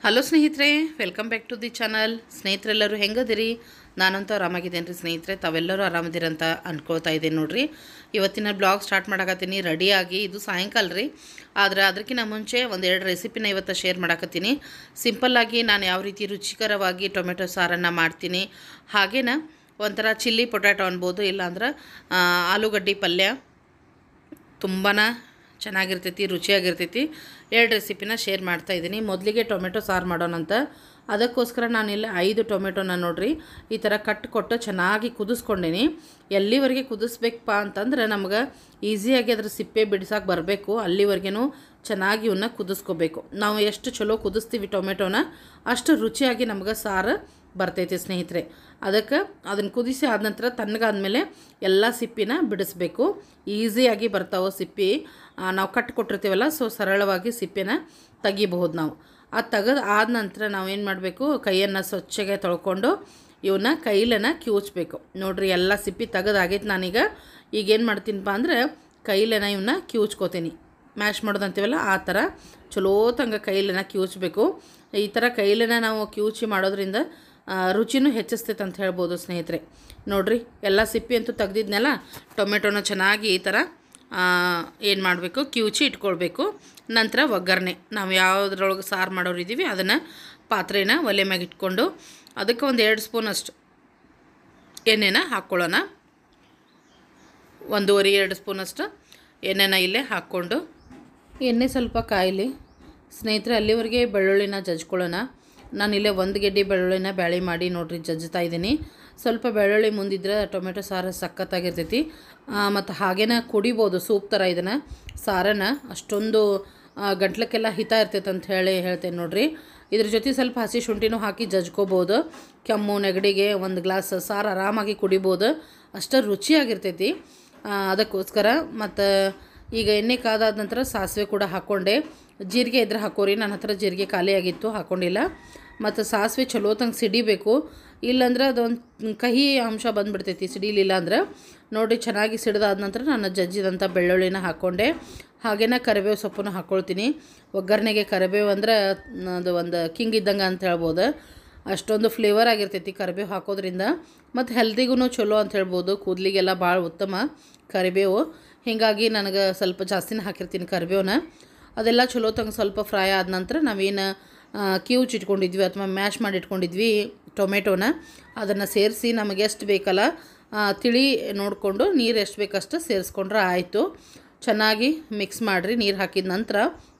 Hello ಸ್ನೇಹಿತರೆ welcome back to the channel ಸ್ನೇಹಿತರೆಲ್ಲರೂ ಹೆಂಗದಿರಿ ನಾನಂತೂ ಆರಾಮಾಗಿದ್ದೇನೆ ರೀ ಸ್ನೇಹಿತರೆ ತಾವೆಲ್ಲರೂ ಆರಾಮದಿರಂತ ಅನ್ಕೊಳ್ತಾ ಇದ್ದೇನೆ ನೋಡ್ರಿ ಇವತ್ತಿನ ಬ್ಲಾಗ್ ಸ್ಟಾರ್ಟ್ ಮಾಡಕತ್ತೀನಿ ರೆಡಿಯಾಗಿ ಇದು ಸಾಯಂಕಾಲ ರೀ ಆದರೆ ಅದಕ್ಕಿಂತ ಮುಂಚೆ ಒಂದೆರಡು ರೆಸಿಪಿನ ಇವತ್ತು ಶೇರ್ ಮಾಡಕತ್ತೀನಿ ಸಿಂಪಲ್ಲಾಗಿ ನಾನು ಯಾವ ರೀತಿ ರುಚಿಕರವಾಗಿ ಟೊಮೆಟೊ ಸಾರನ್ನು ಮಾಡ್ತೀನಿ ಹಾಗೇನ ಒಂಥರ ಚಿಲ್ಲಿ ಪೊಟ್ಯಾಟೊ ಅನ್ಬೋದು ಇಲ್ಲಾಂದ್ರೆ ಆ, ಆಲೂಗಡ್ಡೆ ಪಲ್ಯ ತುಂಬಾ ಚೆನ್ನಾಗಿರ್ತೈತಿ ರುಚಿಯಾಗಿರ್ತೈತಿ ಎರಡು ರೆಸಿಪಿನ ಶೇರ್ ಮಾಡ್ತಾ ಇದ್ದೀನಿ ಮೊದಲಿಗೆ ಟೊಮೆಟೊ ಸಾರು ಮಾಡೋಣಂತ ಅದಕ್ಕೋಸ್ಕರ ನಾನಿಲ್ಲಿ ಐದು ಟೊಮೆಟೊನ ನೋಡ್ರಿ ಈ ಥರ ಕಟ್ ಕೊಟ್ಟು ಚೆನ್ನಾಗಿ ಕುದಿಸ್ಕೊಂಡೀನಿ ಎಲ್ಲಿವರೆಗೆ ಕುದಿಸ್ಬೇಕಪ್ಪ ಅಂತಂದ್ರೆ ನಮ್ಗೆ ಈಸಿಯಾಗಿ ಅದ್ರ ಸಿಪ್ಪೆ ಬಿಡಿಸೋಕೆ ಬರಬೇಕು ಅಲ್ಲಿವರೆಗೂ ಚೆನ್ನಾಗಿ ಇವನ್ನ ಕುದಿಸ್ಕೋಬೇಕು ನಾವು ಎಷ್ಟು ಚಲೋ ಕುದಿಸ್ತೀವಿ ಟೊಮೆಟೊನ ಅಷ್ಟು ರುಚಿಯಾಗಿ ನಮ್ಗೆ ಸಾರು ಬರ್ತೈತಿ ಸ್ನೇಹಿತರೆ ಅದಕ್ಕೆ ಅದನ್ನು ಕುದಿಸಿ ಆದ ನಂತರ ತಣ್ಣಗಾದ್ಮೇಲೆ ಎಲ್ಲ ಸಿಪ್ಪಿನ ಬಿಡಿಸ್ಬೇಕು ಈಸಿಯಾಗಿ ಬರ್ತಾವೆ ಸಿಪ್ಪಿ ಆ, ನಾವು ಕಟ್ ಕೊಟ್ಟಿರ್ತೀವಲ್ಲ ಸೊ ಸರಳವಾಗಿ ಸಿಪ್ಪೆನ ತೆಗಿಬಹುದು ನಾವು ಅದು ತೆಗೆದು ಆದ ನಂತರ ನಾವು ಏನು ಮಾಡಬೇಕು ಕೈಯನ್ನು ಸ್ವಚ್ಛಗೆ ತೊಳ್ಕೊಂಡು ಇವನ್ನ ಕೈಲನ ಕಿವುಚ್ಬೇಕು ನೋಡ್ರಿ ಎಲ್ಲ ಸಿಪ್ಪಿ ತೆಗೆದಾಗೈತೆ ನಾನೀಗ ಈಗ ಏನು ಮಾಡ್ತೀನಪ್ಪ ಅಂದ್ರೆ ಕೈಲನ ಇವನ್ನ ಕಿವುಚ್ಕೋತೀನಿ ಮ್ಯಾಶ್ ಮಾಡೋದಂತೀವಲ್ಲ ಆ ಥರ ಚಲೋ ತಂಗ ಕೈಲನ ಕಿವುಚ್ಬೇಕು ಈ ಥರ ಕೈಲನ ನಾವು ಕಿವುಚಿ ಮಾಡೋದ್ರಿಂದ ಆ, ರುಚಿನೂ ಹೆಚ್ಚಿಸ್ತೈತೆ ಅಂತ ಹೇಳ್ಬೋದು ಸ್ನೇಹಿತರೆ ನೋಡ್ರಿ ಎಲ್ಲ ಸಿಪ್ಪಿ ಅಂತೂ ತೆಗ್ದಿದ್ನಲ್ಲ ಟೊಮೆಟೊನ ಚೆನ್ನಾಗಿ ಈ ಥರ ಏನು ಮಾಡಬೇಕು ಕಿವುಚಿ ಇಟ್ಕೊಳ್ಬೇಕು ನಂತರ ಒಗ್ಗರಣೆ ನಾವು ಯಾವುದ್ರೊಳಗೆ ಸಾರು ಮಾಡೋರು ಇದ್ದೀವಿ ಅದನ್ನು ಪಾತ್ರೆನ ಒಲೆ ಮ್ಯಾಗ ಇಟ್ಕೊಂಡು ಅದಕ್ಕೆ ಒಂದು ಎರಡು ಸ್ಪೂನ್ ಅಷ್ಟು ಎಣ್ಣೆನ ಹಾಕ್ಕೊಳ್ಳೋಣ ಒಂದೂವರೆ ಎರಡು ಸ್ಪೂನಷ್ಟು ಎಣ್ಣೆನ ಇಲ್ಲೇ ಹಾಕ್ಕೊಂಡು ಎಣ್ಣೆ ಸ್ವಲ್ಪ ಕಾಯಲಿ ಸ್ನೇಹಿತರೆ ಅಲ್ಲಿವರೆಗೆ ಬೆಳ್ಳುಳ್ಳಿನ ಜಜ್ಕೊಳ್ಳೋಣ ನಾನಿಲ್ಲೇ ಒಂದು ಗೆಡ್ಡೆ ಬೆಳ್ಳುಳ್ಳಿನ ಬ್ಯಾಳಿ ಮಾಡಿ ನೋಡ್ರಿ ಜಜ್ತಾ ಇದ್ದೀನಿ ಸ್ವಲ್ಪ ಬೆಳ್ಳುಳ್ಳಿ ಮುಂದಿದ್ರೆ ಟೊಮೆಟೊ ಸಾರು ಸಖತ್ತಾಗಿರ್ತೈತಿ ಮತ್ತು ಹಾಗೇನ ಕುಡಿಬೋದು ಸೂಪ್ ಥರ ಇದನ್ನು ಸಾರನ್ನು ಅಷ್ಟೊಂದು ಆ, ಗಂಟ್ಲಕ್ಕೆಲ್ಲ ಹಿತ ಇರ್ತೈತೆ ಅಂತ ಹೇಳಿ ಹೇಳ್ತೇನೆ ನೋಡ್ರಿ ಇದ್ರ ಜೊತೆ ಸ್ವಲ್ಪ ಹಸಿ ಶುಂಠಿನೂ ಹಾಕಿ ಜಜ್ಕೋಬೋದು ಕೆಮ್ಮು ನೆಗಡಿಗೆ ಒಂದು ಗ್ಲಾಸ್ ಸಾರು ಆರಾಮಾಗಿ ಕುಡಿಬೋದು ಅಷ್ಟು ರುಚಿಯಾಗಿರ್ತೈತಿ ಆ, ಅದಕ್ಕೋಸ್ಕರ ಮತ್ತು ಈಗ ಎಣ್ಣೆ ಕಾದಾದ ನಂತರ ಸಾಸಿವೆ ಕೂಡ ಹಾಕ್ಕೊಂಡೆ ಜೀರಿಗೆ ಇದ್ರೆ ಹಾಕೋರಿ ನನ್ನ ಹತ್ರ ಜೀರಿಗೆ ಖಾಲಿ ಆಗಿತ್ತು ಹಾಕ್ಕೊಂಡಿಲ್ಲ ಮತ್ತು ಸಾಸಿವೆ ಚಲೋ ತಂಗೆ ಸಿಡಿಬೇಕು ಇಲ್ಲಾಂದ್ರೆ ಅದೊಂದು ಕಹಿ ಅಂಶ ಬಂದುಬಿಡ್ತೈತಿ ಸಿಡಿಲಿಲ್ಲ ಅಂದ್ರೆ ನೋಡಿ ಚೆನ್ನಾಗಿ ಸಿಡ್ದಾದ ನಂತರ ನಾನು ಜಜ್ಜಿದಂಥ ಬೆಳ್ಳುಳ್ಳಿನ ಹಾಕ್ಕೊಂಡೆ ಹಾಗೇನ ಕರಿಬೇವು ಸೊಪ್ಪನ್ನು ಹಾಕ್ಕೊಳ್ತೀನಿ ಒಗ್ಗರಣೆಗೆ ಕರಿಬೇವು ಅಂದ್ರೆ ಅದು ಒಂದು ಕಿಂಗ್ ಇದ್ದಂಗೆ ಅಂತ ಹೇಳ್ಬೋದು ಅಷ್ಟೊಂದು ಫ್ಲೇವರ್ ಆಗಿರ್ತೈತಿ ಕರಿಬೇವು ಹಾಕೋದ್ರಿಂದ ಮತ್ತು ಹೆಲ್ದಿಗೂ ಚಲೋ ಅಂತ ಹೇಳ್ಬೋದು ಕೂದಲಿಗೆಲ್ಲ ಭಾಳ ಉತ್ತಮ ಕರಿಬೇವು ಹೀಗಾಗಿ ನನಗೆ ಸ್ವಲ್ಪ ಜಾಸ್ತಿನೇ ಹಾಕಿರ್ತೀನಿ ಕರಿಬೇವನ್ನ ಅದೆಲ್ಲ ಚಲೋ ತಂಗೆ ಸ್ವಲ್ಪ ಫ್ರೈ ಆದ ನಂತರ ನಾವೇನು ಕಿವುಚ್ ಇಟ್ಕೊಂಡಿದ್ವಿ ಅಥವಾ ಮ್ಯಾಶ್ ಮಾಡಿ ಇಟ್ಕೊಂಡಿದ್ವಿ ಟೊಮೆಟೊನ ಅದನ್ನು ಸೇರಿಸಿ ನಮಗೆ ಎಷ್ಟು ಬೇಕಲ್ಲ ಆ, ತಿಳಿ ನೋಡಿಕೊಂಡು ನೀರು ಎಷ್ಟು ಬೇಕಷ್ಟು ಸೇರಿಸ್ಕೊಂಡ್ರೆ ಆಯಿತು ಚೆನ್ನಾಗಿ ಮಿಕ್ಸ್ ಮಾಡಿರಿ ನೀರು ಹಾಕಿದ ನಂತರ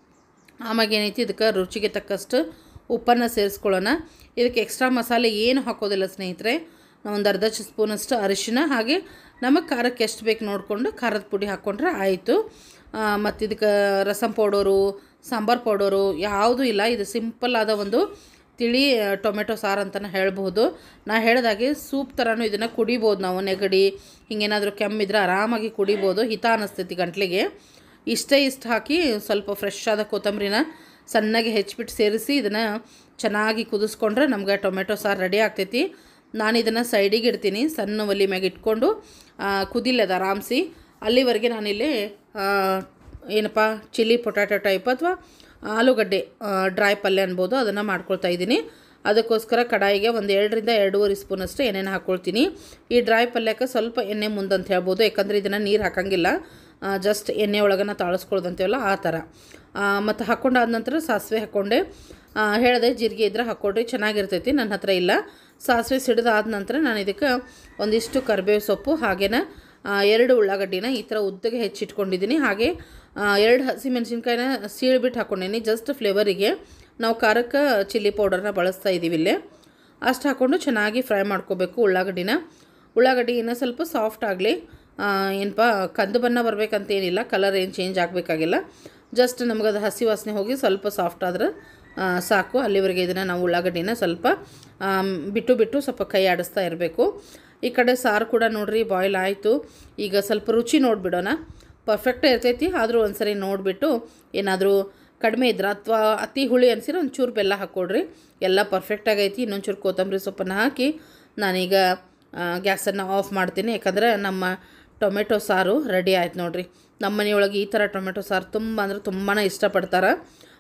ಆಮ್ಯಾಗ ಏನೈತಿ ಇದಕ್ಕೆ ರುಚಿಗೆ ತಕ್ಕಷ್ಟು ಉಪ್ಪನ್ನು ಸೇರಿಸ್ಕೊಳ್ಳೋಣ ಇದಕ್ಕೆ ಎಕ್ಸ್ಟ್ರಾ ಮಸಾಲೆ ಏನು ಹಾಕೋದಿಲ್ಲ ಸ್ನೇಹಿತರೆ ನಾವು ಒಂದು ಅರ್ಧ ಸ್ಪೂನಷ್ಟು ಅರಿಶಿನ ಹಾಗೆ ನಮಗೆ ಖಾರಕ್ಕೆ ಎಷ್ಟು ಬೇಕು ನೋಡಿಕೊಂಡು ಖಾರದ ಪುಡಿ ಹಾಕ್ಕೊಂಡ್ರೆ ಆಯಿತು ಮತ್ತು ಇದಕ್ಕೆ ರಸಂ ಪೌಡರು ಸಾಂಬಾರು ಪೌಡರು ಯಾವುದೂ ಇಲ್ಲ ಇದು ಸಿಂಪಲ್ ಆದ ಒಂದು ತಿಳಿ ಆ, ಟೊಮೆಟೊ ಸಾರು ಅಂತಲೇ ಹೇಳ್ಬೋದು ನಾ ಹೇಳ್ದಾಗೆ ಸೂಪ್ ಥರನೂ ಇದನ್ನು ಕುಡಿಬೋದು ನಾವು ನೆಗಡಿ ಹಿಂಗೇನಾದರೂ ಕೆಮ್ಮಿದ್ರೆ ಆರಾಮಾಗಿ ಕುಡಿಬೋದು ಹಿತ ಅನ್ನಿಸ್ತೈತಿ ಗಂಟ್ಲಿಗೆ ಇಷ್ಟೇ ಇಷ್ಟು ಹಾಕಿ ಸ್ವಲ್ಪ ಫ್ರೆಶ್ ಆದ ಕೊತ್ತಂಬರಿನ ಸಣ್ಣಗೆ ಹೆಚ್ಚಿಬಿಟ್ಟು ಸೇರಿಸಿ ಇದನ್ನು ಚೆನ್ನಾಗಿ ಕುದಿಸ್ಕೊಂಡ್ರೆ ನಮ್ಗೆ ಟೊಮೆಟೊ ಸಾರು ರೆಡಿ ಆಗ್ತೈತಿ ನಾನು ಇದನ್ನು ಸೈಡಿಗೆ ಇಡ್ತೀನಿ ಸಣ್ಣ ಒಲಿ ಮ್ಯಾಗ ಇಟ್ಕೊಂಡು ಆ, ಕುದಿಲ್ಲದ ಆರಾಮ್ಸಿ ಅಲ್ಲಿವರೆಗೆ ನಾನಿಲ್ಲಿ ಆ, ಏನಪ್ಪ ಚಿಲ್ಲಿ ಪೊಟ್ಯಾಟೊ ಟೈಪ್ ಅಥವಾ ಆಲೂಗಡ್ಡೆ ಡ್ರೈ ಪಲ್ಯ ಅನ್ಬೋದು ಅದನ್ನು ಮಾಡ್ಕೊಳ್ತಾ ಇದ್ದೀನಿ ಅದಕ್ಕೋಸ್ಕರ ಕಡಾಯಿಗೆ ಒಂದು ಎರಡರಿಂದ ಎರಡೂವರೆ ಸ್ಪೂನಷ್ಟು ಎಣ್ಣೆನ ಹಾಕ್ಕೊಳ್ತೀನಿ ಈ ಡ್ರೈ ಪಲ್ಯಕ್ಕೆ ಸ್ವಲ್ಪ ಎಣ್ಣೆ ಮುಂದಂತ ಹೇಳ್ಬೋದು ಯಾಕಂದರೆ ಇದನ್ನು ನೀರು ಹಾಕಂಗಿಲ್ಲ ಜಸ್ಟ್ ಎಣ್ಣೆ ಒಳಗನ ತಾಳಿಸ್ಕೊಳ್ಳೋದಂತೀವಲ್ಲ ಆ ಥರ ಮತ್ತು ಹಾಕ್ಕೊಂಡಾದ ನಂತರ ಸಾಸಿವೆ ಹಾಕ್ಕೊಂಡೆ ಆ, ಹೇಳಿದೆ ಜೀರಿಗೆ ಇದ್ರೆ ಹಾಕ್ಕೊಡ್ರಿ ಚೆನ್ನಾಗಿರ್ತೈತಿ ನನ್ನ ಹತ್ರ ಇಲ್ಲ ಸಾಸಿವೆ ಸಿಡಿದಾದ ನಂತರ ನಾನು ಇದಕ್ಕೆ ಒಂದಿಷ್ಟು ಕರಿಬೇವು ಸೊಪ್ಪು ಹಾಗೇನ ಆ, ಎರಡು ಉಳ್ಳಾಗಡ್ಡಿನ ಈ ಥರ ಉದ್ದಗೆ ಹೆಚ್ಚಿಟ್ಕೊಂಡಿದ್ದೀನಿ ಹಾಗೆ ಆ, ಎರಡು ಹಸಿಮೆಣಸಿನ್ಕಾಯಿನ ಸೀಳ್ಬಿಟ್ಟು ಹಾಕ್ಕೊಂಡೀನಿ ಜಸ್ಟ್ ಫ್ಲೇವರಿಗೆ ನಾವು ಖಾರಕ್ಕೆ ಚಿಲ್ಲಿ ಪೌಡರ್ನ ಬಳಸ್ತಾ ಇದ್ದೀವಿ ಇಲ್ಲೇ ಅಷ್ಟು ಹಾಕ್ಕೊಂಡು ಚೆನ್ನಾಗಿ ಫ್ರೈ ಮಾಡ್ಕೋಬೇಕು ಉಳ್ಳಾಗಡ್ಡಿನ ಉಳ್ಳಾಗಡ್ಡಿ ಇನ್ನೂ ಸ್ವಲ್ಪ ಸಾಫ್ಟ್ ಆಗಲಿ ಏನಪ್ಪ ಕಂದು ಬಣ್ಣ ಬರಬೇಕಂತ ಏನಿಲ್ಲ ಕಲರ್ ಏನು ಚೇಂಜ್ ಆಗಬೇಕಾಗಿಲ್ಲ ಜಸ್ಟ್ ನಮ್ಗೆ ಅದು ಹಸಿ ವಾಸನೆ ಹೋಗಿ ಸ್ವಲ್ಪ ಸಾಫ್ಟ್ ಆದ್ರೆ ಆ, ಸಾಕು ಅಲ್ಲಿವರೆಗೆ ಇದನ್ನು ನಾವು ಉಳ್ಳಾಗಡ್ಡಿನ ಸ್ವಲ್ಪ ಆಮ್, ಬಿಟ್ಟು ಬಿಟ್ಟು ಸ್ವಲ್ಪ ಕೈ ಆಡಿಸ್ತಾ ಇರಬೇಕು ಈ ಕಡೆ ಸಾರು ಕೂಡ ನೋಡ್ರಿ ಬಾಯ್ಲ್ ಆಯಿತು ಈಗ ಸ್ವಲ್ಪ ರುಚಿ ನೋಡಿಬಿಡೋಣ ಪರ್ಫೆಕ್ಟ್ ಇರ್ತೈತಿ ಆದರೂ ಒಂದ್ಸರಿ ನೋಡಿಬಿಟ್ಟು ಏನಾದರೂ ಕಡಿಮೆ ಇದ್ರೆ ಅಥವಾ ಅತಿ ಹುಳಿ ಅನಿಸಿದ್ರೆ ಒಂಚೂರು ಬೆಲ್ಲ ಹಾಕ್ಕೊಡ್ರಿ ಎಲ್ಲ ಪರ್ಫೆಕ್ಟ್ ಆಗೈತಿ ಇನ್ನೊಂಚೂರು ಕೊತ್ತಂಬರಿ ಸೊಪ್ಪನ್ನು ಹಾಕಿ ನಾನೀಗ ಗ್ಯಾಸನ್ನು ಆಫ್ ಮಾಡ್ತೀನಿ ಯಾಕಂದರೆ ನಮ್ಮ ಟೊಮೆಟೊ ಸಾರು ರೆಡಿ ಆಯ್ತು ನೋಡ್ರಿ ನಮ್ಮ ಮನೆಯೊಳಗೆ ಈ ಥರ ಟೊಮೆಟೊ ಸಾರು ತುಂಬ ಅಂದ್ರೆ ತುಂಬಾ ಇಷ್ಟಪಡ್ತಾರೆ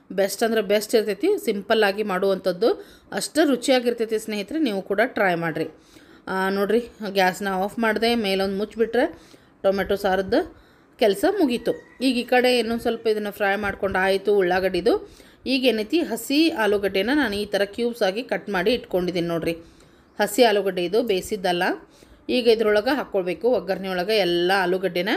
ಬೆಸ್ಟ್ ಅಂದ್ರೆ ಬೆಸ್ಟ್ ಇರ್ತೈತಿ ಸಿಂಪಲ್ಲಾಗಿ ಮಾಡುವಂಥದ್ದು ಅಷ್ಟು ರುಚಿಯಾಗಿರ್ತೈತಿ ಸ್ನೇಹಿತರೆ ನೀವು ಕೂಡ ಟ್ರೈ ಮಾಡಿರಿ ನೋಡಿರಿ ಗ್ಯಾಸ್ನ ಆಫ್ ಮಾಡಿದೆ ಮೇಲೊಂದು ಮುಚ್ಚಿಬಿಟ್ರೆ ಟೊಮೆಟೊ ಸಾರದ್ದು ಕೆಲಸ ಮುಗೀತು ಈಗ ಈ ಕಡೆ ಇನ್ನೊಂದು ಸ್ವಲ್ಪ ಇದನ್ನು ಫ್ರೈ ಮಾಡ್ಕೊಂಡು ಆಯಿತು ಉಳ್ಳಾಗಡ್ಡಿದು ಈಗ ಏನೈತಿ ಹಸಿ ಆಲೂಗಡ್ಡೆನ ನಾನು ಈ ಥರ ಕ್ಯೂಬ್ಸ್ ಆಗಿ ಕಟ್ ಮಾಡಿ ಇಟ್ಕೊಂಡಿದ್ದೀನಿ ನೋಡಿರಿ ಹಸಿ ಆಲೂಗಡ್ಡೆ ಇದು ಬೇಯಿಸಿದ್ದಲ್ಲ ಈಗ ಇದ್ರೊಳಗೆ ಹಾಕ್ಕೊಳ್ಬೇಕು ಒಗ್ಗರಣೆ ಒಳಗೆ ಎಲ್ಲ ಆಲೂಗಡ್ಡೆನ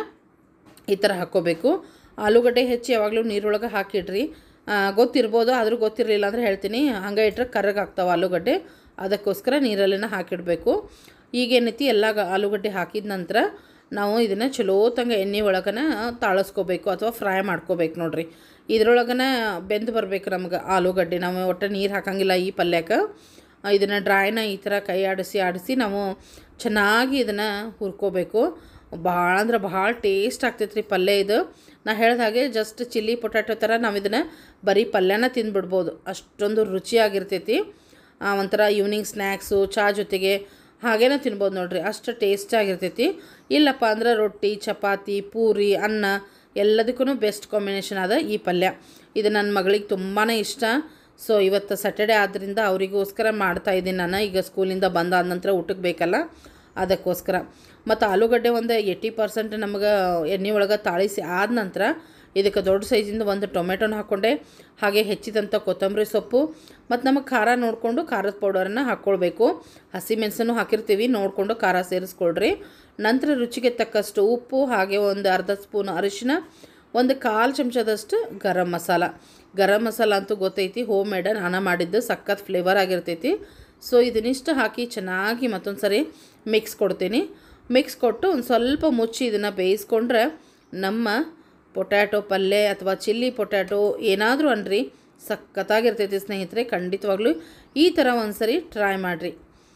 ಈ ಥರ ಹಾಕ್ಕೋಬೇಕು ಆಲೂಗಡ್ಡೆ ಹೆಚ್ಚಿ ಯಾವಾಗಲೂ ನೀರೊಳಗೆ ಹಾಕಿಡ್ರಿ ಆ, ಗೊತ್ತಿರ್ಬೋದು ಆದರೂ ಗೊತ್ತಿರಲಿಲ್ಲ ಅಂದರೆ ಹೇಳ್ತೀನಿ ಹಂಗೆ ಇಟ್ಟರೆ ಕರ್ರಗೆ ಆಗ್ತಾವೆ ಆಲೂಗಡ್ಡೆ ಅದಕ್ಕೋಸ್ಕರ ನೀರಲ್ಲಿನ ಹಾಕಿಡಬೇಕು ಈಗೇನೈತಿ ಎಲ್ಲ ಗ- ಆಲೂಗಡ್ಡೆ ಹಾಕಿದ ನಂತರ ನಾವು ಇದನ್ನು ಚಲೋ ತಂಗ ಎಣ್ಣೆ ಒಳಗನ ತಾಳಿಸ್ಕೋಬೇಕು ಅಥವಾ ಫ್ರೈ ಮಾಡ್ಕೋಬೇಕು ನೋಡ್ರಿ ಇದ್ರೊಳಗನ ಬೆಂದು ಬರಬೇಕು ನಮ್ಗೆ ಆಲೂಗಡ್ಡೆ ನಾವು ಒಟ್ಟು ನೀರು ಹಾಕಂಗಿಲ್ಲ ಈ ಪಲ್ಯಕ್ಕೆ ಇದನ್ನು ಡ್ರೈನ ಈ ಥರ ಕೈ ಆಡಿಸಿ ಆಡಿಸಿ ನಾವು ಚೆನ್ನಾಗಿ ಇದನ್ನು ಹುರ್ಕೋಬೇಕು ಭಾಳ ಅಂದ್ರೆ ಭಾಳ ಟೇಸ್ಟ್ ಆಗ್ತೈತೆ ರೀ ಪಲ್ಯ ಇದು ನಾ ಹೇಳ್ದ ಹಾಗೆ ಜಸ್ಟ್ ಚಿಲ್ಲಿ ಪೊಟ್ಯಾಟೊ ಥರ ನಾವು ಇದನ್ನು ಬರೀ ಪಲ್ಯನ ತಿಂದ್ಬಿಡ್ಬೋದು ಅಷ್ಟೊಂದು ರುಚಿಯಾಗಿರ್ತೈತಿ ಆ, ಒಂಥರ ಈವ್ನಿಂಗ್ ಸ್ನ್ಯಾಕ್ಸು ಚಹಾ ಜೊತೆಗೆ ಹಾಗೇನೂ ತಿನ್ಬೋದು ನೋಡ್ರಿ ಅಷ್ಟು ಟೇಸ್ಟಾಗಿರ್ತೈತಿ ಇಲ್ಲಪ್ಪ ಅಂದ್ರೆ ರೊಟ್ಟಿ ಚಪಾತಿ ಪೂರಿ ಅನ್ನ ಎಲ್ಲದಕ್ಕೂ ಬೆಸ್ಟ್ ಕಾಂಬಿನೇಷನ್ ಅದ ಈ ಪಲ್ಯ ಇದು ನನ್ನ ಮಗಳಿಗೆ ತುಂಬಾ ಇಷ್ಟ ಸೊ ಇವತ್ತು ಸ್ಯಾಟರ್ಡೆ ಆದ್ದರಿಂದ ಅವರಿಗೋಸ್ಕರ ಮಾಡ್ತಾ ಇದ್ದೀನಿ ನಾನು ಈಗ ಸ್ಕೂಲಿಂದ ಬಂದಾದ ನಂತರ ಊಟಕ್ಕೆ ಬೇಕಲ್ಲ ಅದಕ್ಕೋಸ್ಕರ ಮತ್ತು ಆಲೂಗಡ್ಡೆ ಒಂದು ಏಯ್ಟಿ ಪರ್ಸೆಂಟ್ ನಮಗೆ ಎಣ್ಣೆ ಒಳಗೆ ತಾಳಿಸಿ ಆದ ನಂತರ ಇದಕ್ಕೆ ದೊಡ್ಡ ಸೈಜಿಂದ ಒಂದು ಟೊಮೆಟೊನ ಹಾಕ್ಕೊಂಡೆ ಹಾಗೆ ಹೆಚ್ಚಿದಂಥ ಕೊತ್ತಂಬರಿ ಸೊಪ್ಪು ಮತ್ತು ನಮಗೆ ಖಾರ ನೋಡಿಕೊಂಡು ಖಾರದ ಪೌಡರನ್ನು ಹಾಕ್ಕೊಳ್ಬೇಕು ಹಸಿಮೆಣಸನ್ನು ಹಾಕಿರ್ತೀವಿ ನೋಡಿಕೊಂಡು ಖಾರ ಸೇರಿಸ್ಕೊಳ್ರಿ ನಂತರ ರುಚಿಗೆ ತಕ್ಕಷ್ಟು ಉಪ್ಪು ಹಾಗೆ ಒಂದು ಅರ್ಧ ಸ್ಪೂನ್ ಅರಿಶಿನ ಒಂದು ಕಾಲು ಚಮಚದಷ್ಟು ಗರಂ ಮಸಾಲ ಗರಂ ಮಸಾಲ ಅಂತೂ ಗೊತ್ತೈತಿ ಹೋಮ್ ಮೇಡ ನಾನು ಮಾಡಿದ್ದು ಸಖತ್ ಫ್ಲೇವರ್ ಆಗಿರ್ತೈತಿ ಸೊ ಇದನ್ನಿಷ್ಟು ಹಾಕಿ ಚೆನ್ನಾಗಿ ಮತ್ತೊಂದು ಸರಿ ಮಿಕ್ಸ್ ಕೊಡ್ತೀನಿ ಮಿಕ್ಸ್ ಕೊಟ್ಟು ಒಂದು ಸ್ವಲ್ಪ ಮುಚ್ಚಿ ಇದನ್ನು ಬೇಯಿಸ್ಕೊಂಡ್ರೆ ನಮ್ಮ ಪೊಟ್ಯಾಟೊ ಪಲ್ಯ ಅಥವಾ ಚಿಲ್ಲಿ ಪೊಟ್ಯಾಟೊ ಏನಾದರೂ ಅನ್ರಿ ಸಖತ್ತಾಗಿರ್ತೈತಿ ಸ್ನೇಹಿತರೆ ಖಂಡಿತವಾಗ್ಲೂ ಈ ಥರ ಒಂದು ಸರಿ ಟ್ರೈ ಮಾಡಿರಿ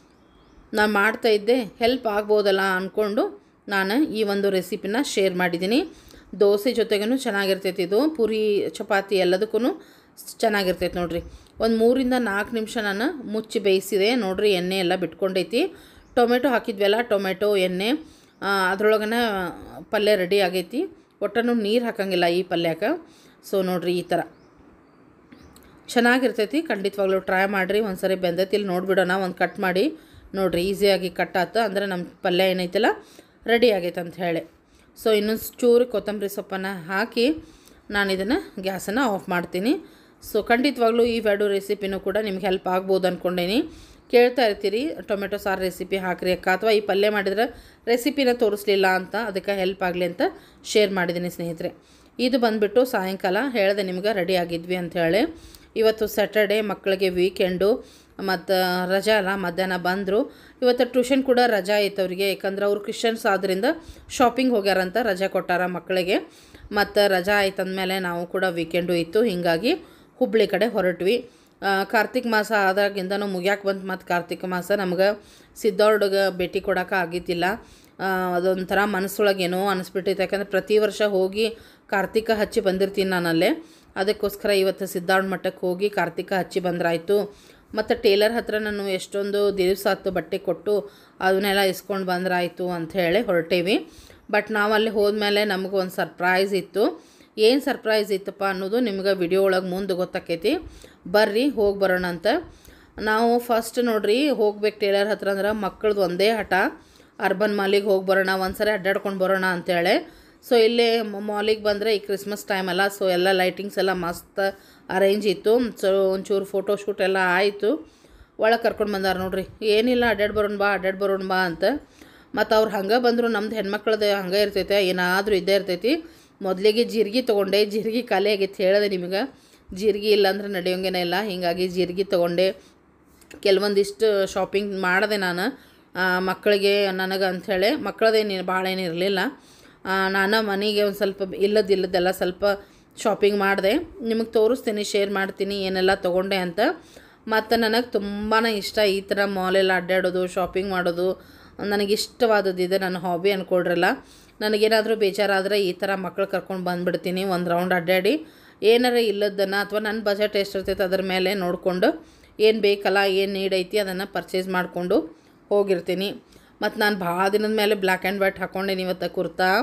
ನಾನು ಮಾಡ್ತಾ ಇದ್ದೆ ಹೆಲ್ಪ್ ಆಗ್ಬೋದಲ್ಲ ಅಂದ್ಕೊಂಡು ನಾನು ಈ ಒಂದು ರೆಸಿಪಿನ ಶೇರ್ ಮಾಡಿದ್ದೀನಿ ದೋಸೆ ಜೊತೆಗೂ ಚೆನ್ನಾಗಿರ್ತೈತಿ ಇದು ಪೂರಿ ಚಪಾತಿ ಎಲ್ಲದಕ್ಕೂ ಚೆನ್ನಾಗಿರ್ತೈತೆ ನೋಡ್ರಿ ಒಂದು ಮೂರಿಂದ ನಾಲ್ಕು ನಿಮಿಷ ನಾನು ಮುಚ್ಚಿ ಬೇಯಿಸಿದೆ ನೋಡ್ರಿ ಎಣ್ಣೆ ಎಲ್ಲ ಬಿಟ್ಕೊಂಡೈತಿ ಟೊಮೆಟೊ ಹಾಕಿದ್ವಲ್ಲ ಟೊಮೆಟೊ ಎಣ್ಣೆ ಅದ್ರೊಳಗನ ಪಲ್ಯ ರೆಡಿ ಆಗೈತಿ ಒಟ್ಟನ್ನು ನೀರು ಹಾಕಂಗಿಲ್ಲ ಈ ಪಲ್ಯಕ್ಕೆ ಸೊ ನೋಡ್ರಿ ಈ ಥರ ಚೆನ್ನಾಗಿರ್ತೈತಿ ಖಂಡಿತವಾಗ್ಲೂ ಟ್ರೈ ಮಾಡಿರಿ ಒಂದು ಸರಿ ಬೆಂದತಿಲಿ ನೋಡಿಬಿಡೋಣ ಒಂದು ಕಟ್ ಮಾಡಿ ನೋಡಿರಿ ಈಸಿಯಾಗಿ ಕಟ್ ಆತು ಅಂದರೆ ನಮ್ಮ ಪಲ್ಯ ಏನೈತಲ್ಲ ರೆಡಿ ಆಗೈತೆ ಅಂತ ಹೇಳಿ ಸೊ ಇನ್ನೊಂದು ಚೂರು ಕೊತ್ತಂಬರಿ ಸೊಪ್ಪನ್ನು ಹಾಕಿ ನಾನು ಇದನ್ನು ಗ್ಯಾಸನ್ನು ಆಫ್ ಮಾಡ್ತೀನಿ ಸೊ ಖಂಡಿತವಾಗ್ಲೂ ಈ ಎರಡು ರೆಸಿಪಿನೂ ಕೂಡ ನಿಮ್ಗೆ ಹೆಲ್ಪ್ ಆಗ್ಬೋದು ಅಂದ್ಕೊಂಡೇನಿ ಕೇಳ್ತಾ ಇರ್ತೀರಿ ಟೊಮೆಟೊ ಸಾರು ರೆಸಿಪಿ ಹಾಕ್ರಿ ಅಕ್ಕ ಅಥವಾ ಈ ಪಲ್ಯ ಮಾಡಿದ್ರೆ ರೆಸಿಪಿನ ತೋರಿಸ್ಲಿಲ್ಲ ಅಂತ ಅದಕ್ಕೆ ಹೆಲ್ಪ್ ಆಗಲಿ ಅಂತ ಶೇರ್ ಮಾಡಿದ್ದೀನಿ ಸ್ನೇಹಿತರೆ ಇದು ಬಂದುಬಿಟ್ಟು ಸಾಯಂಕಾಲ ಹೇಳಿದೆ ನಿಮ್ಗೆ ರೆಡಿ ಆಗಿದ್ವಿ ಅಂತ ಹೇಳಿ ಇವತ್ತು ಸ್ಯಾಟರ್ಡೆ ಮಕ್ಕಳಿಗೆ ವೀಕೆಂಡು ಮತ್ತು ರಜಾ ಅಲ್ಲ ಮಧ್ಯಾಹ್ನ ಬಂದರು ಇವತ್ತು ಟ್ಯೂಷನ್ ಕೂಡ ರಜಾ ಐತೆ ಅವರಿಗೆ ಯಾಕಂದ್ರೆ ಅವ್ರು ಕ್ರಿಶ್ಚಿಯನ್ಸ್ ಆದ್ದರಿಂದ ಶಾಪಿಂಗ್ ಹೋಗ್ಯಾರಂತ ರಜಾ ಕೊಟ್ಟಾರ ಮಕ್ಕಳಿಗೆ ಮತ್ತು ರಜಾ ಆಯ್ತು ಅಂದಮೇಲೆ ನಾವು ಕೂಡ ವೀಕೆಂಡು ಇತ್ತು ಹೀಗಾಗಿ ಹುಬ್ಳಿ ಕಡೆ ಹೊರಟ್ವಿ ಆ, ಕಾರ್ತಿಕ್ ಮಾಸ ಆದಾಗಿಂದನೂ ಮುಗ್ಯಾಕೆ ಬಂತು ಮತ್ತು ಕಾರ್ತಿಕ ಮಾಸ ನಮ್ಗೆ ಸಿದ್ದೋರ್ಡ್ಗೆ ಭೇಟಿ ಕೊಡೋಕೆ ಆಗಿದ್ದಿಲ್ಲ ಆ, ಅದೊಂಥರ ಮನಸ್ಸೊಳಗೆ ಏನೋ ಅನಿಸ್ಬಿಟ್ಟೈತೆ ಯಾಕಂದ್ರೆ ಪ್ರತಿ ವರ್ಷ ಹೋಗಿ ಕಾರ್ತಿಕ ಹಚ್ಚಿ ಬಂದಿರ್ತೀನಿ ನಾನಲ್ಲೇ ಅದಕ್ಕೋಸ್ಕರ ಇವತ್ತು ಸಿದ್ಧಾರ್ಥ ಮಠಕ್ಕೆ ಹೋಗಿ ಕಾರ್ತಿಕ ಹಚ್ಚಿ ಬಂದ್ರಾಯ್ತು ಮತ್ತು ಟೇಲರ್ ಹತ್ರ ನಾನು ಎಷ್ಟೊಂದು ದಿವಸ ಆಯ್ತು ಬಟ್ಟೆ ಕೊಟ್ಟು ಅದನ್ನೆಲ್ಲ ಇಸ್ಕೊಂಡು ಬಂದ್ರಾಯ್ತು ಅಂತ ಹೇಳಿ ಹೊರಟೇವಿ ಬಟ್ ನಾವು ಅಲ್ಲಿ ಹೋದ್ಮೇಲೆ ನಮಗೆ ಒಂದು ಸರ್ಪ್ರೈಸ್ ಇತ್ತು ಏನು ಸರ್ಪ್ರೈಸ್ ಇತ್ತಪ್ಪ ಅನ್ನೋದು ನಿಮ್ಗೆ ವಿಡಿಯೋ ಒಳಗೆ ಮುಂದೆ ಗೊತ್ತಾಕೈತಿ ಬರ್ರಿ ಹೋಗಿ ಬರೋಣ ಅಂತ ನಾವು ಫಸ್ಟ್ ನೋಡ್ರಿ ಹೋಗ್ಬೇಕು ಟೇಲರ್ ಹತ್ರ ಅಂದ್ರೆ ಮಕ್ಕಳದ್ದು ಒಂದೇ ಹಠ ಅರ್ಬನ್ ಮಾಲಿಗೆ ಹೋಗಿ ಬರೋಣ ಒಂದ್ಸರಿ ಅಡ್ಡಾಡ್ಕೊಂಡು ಬರೋಣ ಅಂತೇಳಿ ಸೊ ಇಲ್ಲಿ ಮಾಲಿಗೆ ಬಂದರೆ ಈ ಕ್ರಿಸ್ಮಸ್ ಟೈಮ್ ಅಲ್ಲ ಸೊ ಎಲ್ಲ ಲೈಟಿಂಗ್ಸ್ ಎಲ್ಲ ಮಸ್ತ್ ಅರೇಂಜ್ ಇತ್ತು ಸೊ ಒಂಚೂರು ಫೋಟೋ ಶೂಟ್ ಎಲ್ಲ ಆಯಿತು ಒಳಗೆ ಕರ್ಕೊಂಡು ಬಂದಾರ ನೋಡ್ರಿ ಏನಿಲ್ಲ ಅಡ್ಡಾಡ್ ಬರೋಣ ಬಾ ಅಡ್ಡಾಡ್ ಬರೋಣ ಬಾ ಅಂತ ಮತ್ತು ಅವ್ರು ಹಂಗೆ ಬಂದರು ನಮ್ದು ಹೆಣ್ಮಕ್ಳದ್ದು ಹಂಗೆ ಇರ್ತೈತೆ ಏನಾದರೂ ಇದ್ದೇ ಇರ್ತೈತಿ ಮೊದಲಿಗೆ ಜೀರಿಗೆ ತೊಗೊಂಡೆ ಜೀರಿಗೆ ಖಾಲಿ ಆಗೈತೆ ಹೇಳಿದೆ ನಿಮಗೆ ಜೀರಿಗೆ ಇಲ್ಲ ಅಂದ್ರೆ ನಡೆಯೋಂಗೇನೇ ಇಲ್ಲ ಹೀಗಾಗಿ ಜೀರಿಗೆ ತೊಗೊಂಡೆ ಕೆಲವೊಂದಿಷ್ಟು ಶಾಪಿಂಗ್ ಮಾಡಿದೆ ನಾನು ಆ, ಮಕ್ಕಳಿಗೆ ನನಗೆ ಅಂಥೇಳಿ ಮಕ್ಕಳದೇನು ಭಾಳ ಏನು ಇರಲಿಲ್ಲ ನಾನು ಮನೆಗೆ ಒಂದು ಸ್ವಲ್ಪ ಇಲ್ಲದ ಇಲ್ಲದೆಲ್ಲ ಸ್ವಲ್ಪ ಶಾಪಿಂಗ್ ಮಾಡಿದೆ ನಿಮಗೆ ತೋರಿಸ್ತೀನಿ ಶೇರ್ ಮಾಡ್ತೀನಿ ಏನೆಲ್ಲ ತೊಗೊಂಡೆ ಅಂತ ಮತ್ತು ನನಗೆ ತುಂಬಾ ಇಷ್ಟ ಈ ಥರ ಮಾಲೆಲ್ಲ ಅಡ್ಡಾಡೋದು ಶಾಪಿಂಗ್ ಮಾಡೋದು ನನಗೆ ಇಷ್ಟವಾದದ್ದು ಇದೆ ನನ್ನ ಹಾಬಿ ಅಂದ್ಕೊಳ್ರಲ್ಲ ನನಗೇನಾದರೂ ಬೇಜಾರಾದರೆ ಈ ಥರ ಮಕ್ಕಳು ಕರ್ಕೊಂಡು ಬಂದುಬಿಡ್ತೀನಿ ಒಂದು ರೌಂಡ್ ಅಡ್ಡಾಡಿ ಏನಾರ ಇಲ್ಲದನ್ನು ಅಥವಾ ನನ್ನ ಬಜೆಟ್ ಎಷ್ಟಿರ್ತೈತೆ ಅದ್ರ ಮೇಲೆ ನೋಡಿಕೊಂಡು ಏನು ಬೇಕಲ್ಲ ಏನು ನೀಡ್ ಐತಿ ಅದನ್ನು ಪರ್ಚೇಸ್ ಮಾಡಿಕೊಂಡು ಹೋಗಿರ್ತೀನಿ ಮತ್ತು ನಾನು ಭಾಳ ದಿನದ ಮೇಲೆ ಬ್ಲ್ಯಾಕ್ ಆ್ಯಂಡ್ ವೈಟ್ ಹಾಕ್ಕೊಂಡೇನಿ ಇವತ್ತು ಕುರ್ತಾ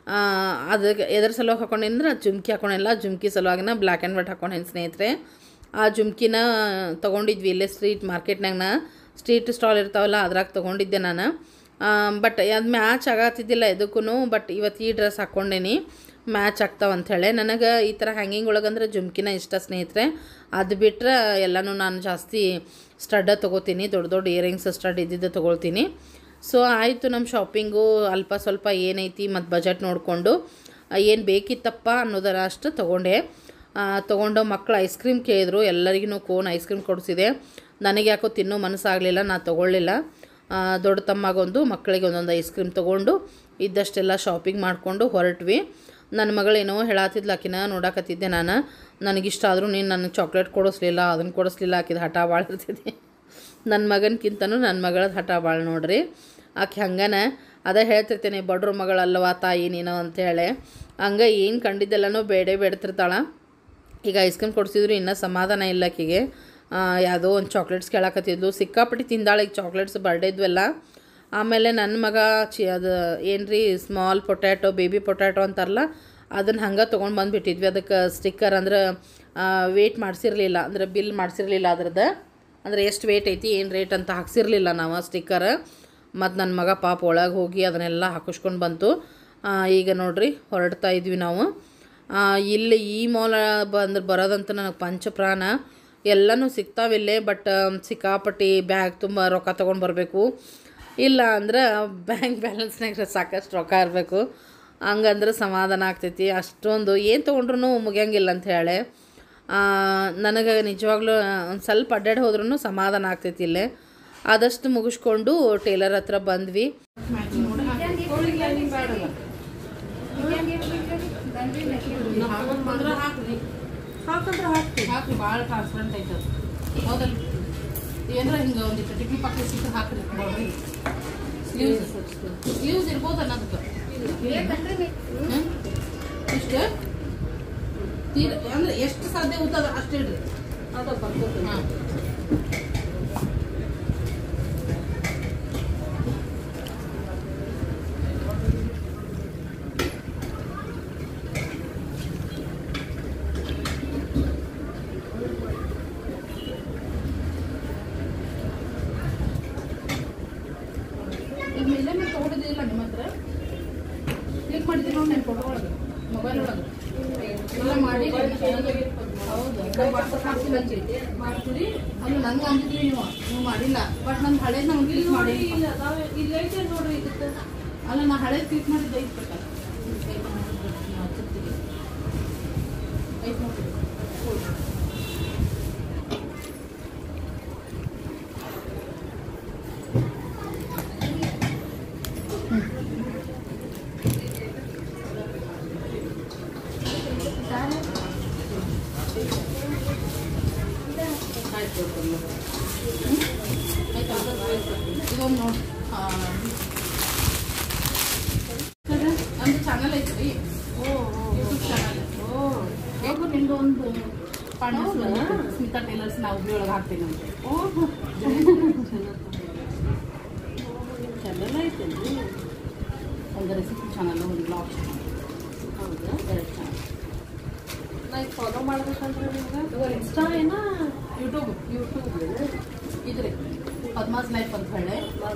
ಅದಕ್ಕೆ ಎದ್ರ ಸಲುವಾಗಿ ಹಾಕೊಂಡೇನಂದ್ರೆ ಜುಮ್ಕಿ ಹಾಕೊಂಡಿಲ್ಲ ಜುಮ್ಕಿ ಸಲುವಾಗಿನ ಬ್ಲ್ಯಾಕ್ ಆ್ಯಂಡ್ ವೈಟ್ ಹಾಕೊಂಡೇನು ಸ್ನೇಹಿತರೆ ಆ ಜುಮ್ಕಿನ ತೊಗೊಂಡಿದ್ವಿ ಇಲ್ಲೇ ಸ್ಟ್ರೀಟ್ ಮಾರ್ಕೆಟ್ನಾಗ ಸ್ಟ್ರೀಟ್ ಸ್ಟಾಲ್ ಇರ್ತಾವಲ್ಲ ಅದ್ರಾಗ ತೊಗೊಂಡಿದ್ದೆ ನಾನು ಬಟ್ ಅದು ಮ್ಯಾಚ್ ಆಗತ್ತಿದ್ದಿಲ್ಲ ಎದಕ್ಕೂ ಬಟ್ ಇವತ್ತು ಈ ಡ್ರೆಸ್ ಹಾಕ್ಕೊಂಡೇನಿ ಮ್ಯಾಚ್ ಆಗ್ತಾವ ಅಂಥೇಳಿ ನನಗೆ ಈ ಥರ ಹ್ಯಾಂಗಿಂಗ್ ಒಳಗಂದ್ರೆ ಜುಮ್ಕಿನ ಇಷ್ಟ ಸ್ನೇಹಿತರೆ ಅದು ಬಿಟ್ಟರೆ ಎಲ್ಲನೂ ನಾನು ಜಾಸ್ತಿ ಸ್ಟಡ್ಡ ತೊಗೋತೀನಿ ದೊಡ್ಡ ದೊಡ್ಡ ಇಯರಿಂಗ್ಸ್ ಸ್ಟಡ್ ಇದ್ದಿದ್ದು ತೊಗೊಳ್ತೀನಿ ಸೊ ಆಯಿತು ನಮ್ಮ ಶಾಪಿಂಗು ಅಲ್ಪ ಸ್ವಲ್ಪ ಏನೈತಿ ಮತ್ತು ಬಜೆಟ್ ನೋಡಿಕೊಂಡು ಏನು ಬೇಕಿತ್ತಪ್ಪ ಅನ್ನೋದರ ಅಷ್ಟು ತೊಗೊಂಡೆ ತೊಗೊಂಡು ಮಕ್ಕಳು ಐಸ್ ಕ್ರೀಮ್ ಕೇಳಿದ್ರು ಎಲ್ಲರಿಗೂ ಕೋನ್ ಐಸ್ ಕ್ರೀಮ್ ಕೊಡಿಸಿದೆ ನನಗೆ ಯಾಕೋ ತಿನ್ನೋ ಮನಸ್ಸಾಗಲಿಲ್ಲ ನಾನು ತೊಗೊಳ್ಳಿಲ್ಲ ದೊಡ್ಡ ತಮ್ಮಗೊಂದು ಮಕ್ಕಳಿಗೆ ಒಂದೊಂದು ಐಸ್ ಕ್ರೀಮ್ ತೊಗೊಂಡು ಇದ್ದಷ್ಟೆಲ್ಲ ಶಾಪಿಂಗ್ ಮಾಡಿಕೊಂಡು ಹೊರಟ್ವಿ ನನ್ನ ಮಗಳೇನೋ ಹೇಳತ್ತಿದ್ಲು ಆಕಿನ ನೋಡಾಕತ್ತಿದ್ದೆ ನಾನು ನನಗಿಷ್ಟ ಆದರೂ ನೀನು ನನಗೆ ಚಾಕ್ಲೇಟ್ ಕೊಡಿಸ್ಲಿಲ್ಲ ಅದನ್ನು ಕೊಡಿಸ್ಲಿಲ್ಲ ಆಕಿದ ಹಠ ಭಾಳ ಇರ್ತಿದ್ದೆ ನನ್ನ ಮಗನಕ್ಕಿಂತನೂ ನನ್ನ ಮಗಳದ್ದು ಹಠ ಭಾಳ ನೋಡ್ರಿ ಆಕೆ ಹಂಗನ ಅದೇ ಹೇಳ್ತಿರ್ತೇನೆ ಬಡ್ರ ಮಗಳಲ್ಲವ ತಾಯಿ ನೀನು ಅಂತೇಳಿ ಹಂಗೆ ಏನು ಕಂಡಿದ್ದೆಲ್ಲನೂ ಬೇಡೇ ಬೇಡ್ತಿರ್ತಾಳೆ ಈಗ ಐಸ್ ಕ್ರೀಮ್ ಕೊಡಿಸಿದ್ರು ಇನ್ನೂ ಸಮಾಧಾನ ಇಲ್ಲ ಆಕಿಗೆ ಯಾವುದೋ ಒಂದು ಚಾಕ್ಲೇಟ್ಸ್ ಕೇಳಾಕತ್ತಿದ್ಲು ಸಿಕ್ಕಾಪಟ್ಟಿ ತಿಂದಾಳೆ ಈಗ ಚಾಕ್ಲೇಟ್ಸ್ ಬರ್ಡೇದ್ವೆಲ್ಲ ಆಮೇಲೆ ನನ್ನ ಮಗ ಚಿ ಅದು ಏನು ರೀ ಸ್ಮಾಲ್ ಪೊಟ್ಯಾಟೊ ಬೇಬಿ ಪೊಟ್ಯಾಟೊ ಅಂತಾರಲ್ಲ ಅದನ್ನು ಹಂಗೆ ತೊಗೊಂಡು ಬಂದುಬಿಟ್ಟಿದ್ವಿ ಅದಕ್ಕೆ ಸ್ಟಿಕ್ಕರ್ ಅಂದ್ರೆ ವೇಟ್ ಮಾಡಿಸಿರ್ಲಿಲ್ಲ ಅಂದ್ರೆ ಬಿಲ್ ಮಾಡಿಸಿರ್ಲಿಲ್ಲ ಅದ್ರದ್ದು ಅಂದರೆ ಎಷ್ಟು ವೇಟ್ ಐತಿ ಏನು ರೇಟ್ ಅಂತ ಹಾಕ್ಸಿರ್ಲಿಲ್ಲ ನಾವು ಸ್ಟಿಕ್ಕರ್ ಮತ್ತು ನನ್ನ ಮಗ ಪಾಪ ಒಳಗೆ ಹೋಗಿ ಅದನ್ನೆಲ್ಲ ಹಾಕಿಸ್ಕೊಂಡು ಬಂತು ಈಗ ನೋಡ್ರಿ ಹೊರಡ್ತಾ ಇದ್ವಿ ನಾವು ಇಲ್ಲಿ ಈ ಮಾಲ್ ಬಂದ್ರೆ ಬರೋದಂತ ನನಗೆ ಪಂಚಪ್ರಾಣ ಎಲ್ಲನೂ ಸಿಗ್ತಾವಿಲ್ಲೇ ಬಟ್ ಸಿಕ್ಕಾಪಟ್ಟಿ ಬ್ಯಾಗ್ ತುಂಬ ರೊಕ್ಕ ತೊಗೊಂಡು ಬರಬೇಕು ಇಲ್ಲ ಅಂದ್ರೆ ಬ್ಯಾಂಕ್ ಬ್ಯಾಲೆನ್ಸ್ನಾಗ ಸಾಕಷ್ಟು ರೊಕ್ಕ ಇರಬೇಕು ಹಂಗಂದ್ರೆ ಸಮಾಧಾನ ಆಗ್ತೈತಿ ಅಷ್ಟೊಂದು ಏನು ತೊಗೊಂಡ್ರು ಮುಗಿಯಂಗಿಲ್ಲ ಅಂತ ಹೇಳಿ ನನಗೆ ನಿಜವಾಗ್ಲೂ ಒಂದು ಸ್ವಲ್ಪ ಅಡ್ಡಾಡಿ ಹೋದ್ರೂ ಸಮಾಧಾನ ಆಗ್ತೈತಿ ಇಲ್ಲೇ ಆದಷ್ಟು ಮುಗಿಸ್ಕೊಂಡು ಟೇಲರ್ ಹತ್ರ ಬಂದ್ವಿ ಹಾಕಂದ್ರೆ ಹಾಕ್ತಿ ಹಾಕಿ ಭಾಳ ಟ್ರಾನ್ಸ್ಪರೆಂಟ್ ಐತೆ ಹೌದಲ್ಲ ಏನಾರ ಹಿಂಗೆ ಒಂದಿಟ್ಟು ಟಿಕ್ಕಿ ಪಕ್ಕಿ ಸಿಕ್ಕ ಹಾಕ್ರಿ ನೋಡ್ರಿ ಸ್ಲೀವ್ಸ್ ಸ್ಲೀವ್ಸ್ ಇರ್ಬೋದು ಅನ್ನೋದಕ್ಕೆ ಇಷ್ಟು ತೀರ ಅಂದ್ರೆ ಎಷ್ಟು ಸಾಧ್ಯ ಉತ್ತದ ಅಷ್ಟು ಇಡ್ರಿ ಅದು ಬರ್ತದೆ ಹಾಂ ಈಗ ಮೇಲೆ ಮೇಲೆ ತೊಗೊಂಡಿದ್ದಿಲ್ಲ ನಿಮ್ಮ ಹತ್ರ ಕ್ಲಿಕ್ ಮಾಡಿದ್ದೀನಿ ನೋಡಿ ನನ್ನ ಫೋಟೋ ಒಳಗೆ ಮೊಬೈಲ್ ಒಳಗೆ ಎಲ್ಲ ಮಾಡಿ ಹೌದು ವಾಟ್ಸಪ್ ಹಾಕ್ತೀನಿ ಅಂತೀರಿ ಮಾಡ್ತೀರಿ ಅಲ್ಲ ನಂಗೆ ಅಂದಿದ್ರಿ ನೀವು ನೀವು ಮಾಡಿಲ್ಲ ಬಟ್ ನನ್ನ ಹಳೇದು ನಂಗೆ ಕ್ಲಿಕ್ ಮಾಡಿ ಇಲ್ಲ ನೋಡ್ರಿ ಇದಕ್ಕೆ ಅಲ್ಲ ನಾ ಹಳೇದು ಕ್ಲಿಕ್ ಮಾಡಿದ್ದೆ ಐತೆ ಪ್ರಕಾರ ಐತೆ ನೋಡ್ರಿ ಇದೊಂದು ನೋಡಿ ನಮ್ದು ಚಾನಲ್ ಐತ್ರಿ ಯೂಟ್ಯೂಬ್ ಚಾನಲ್ ಹೇಗೂ ನಿಮ್ದು ಒಂದು ಪಾಂಡ ಸ್ಮಿತಾ ಟೇಲರ್ಸ್ ನಾವು ಹುಬ್ಳಿ ಒಳಗೆ ಹಾಕ್ತೀನಿ ಅಂತ ಚಾನಲ್ ಐತೇನ್ರಿ ಒಂದು ರೆಸಿಪಿ ಚಾನಲ್ ಒಂದು ಬ್ಲಾಗ್ ಚಾನಲ್ ಹೌದಾ ಎರಡು ಚಾನಲ್ ನಾ ಫಾಲೋ ಮಾಡ್ಬೇಕಂದ್ರೆ ನಿಮ್ಗೆ ಇನ್ಸ್ಟಾ ಏನ ಯೂಟ್ಯೂಬ್ ಯೂಟ್ಯೂಬ್ ಇದ್ರಿ ಪದ್ಮಾಸ್ ಲೈಫ್ ಅಂತ ಹೇಳಿ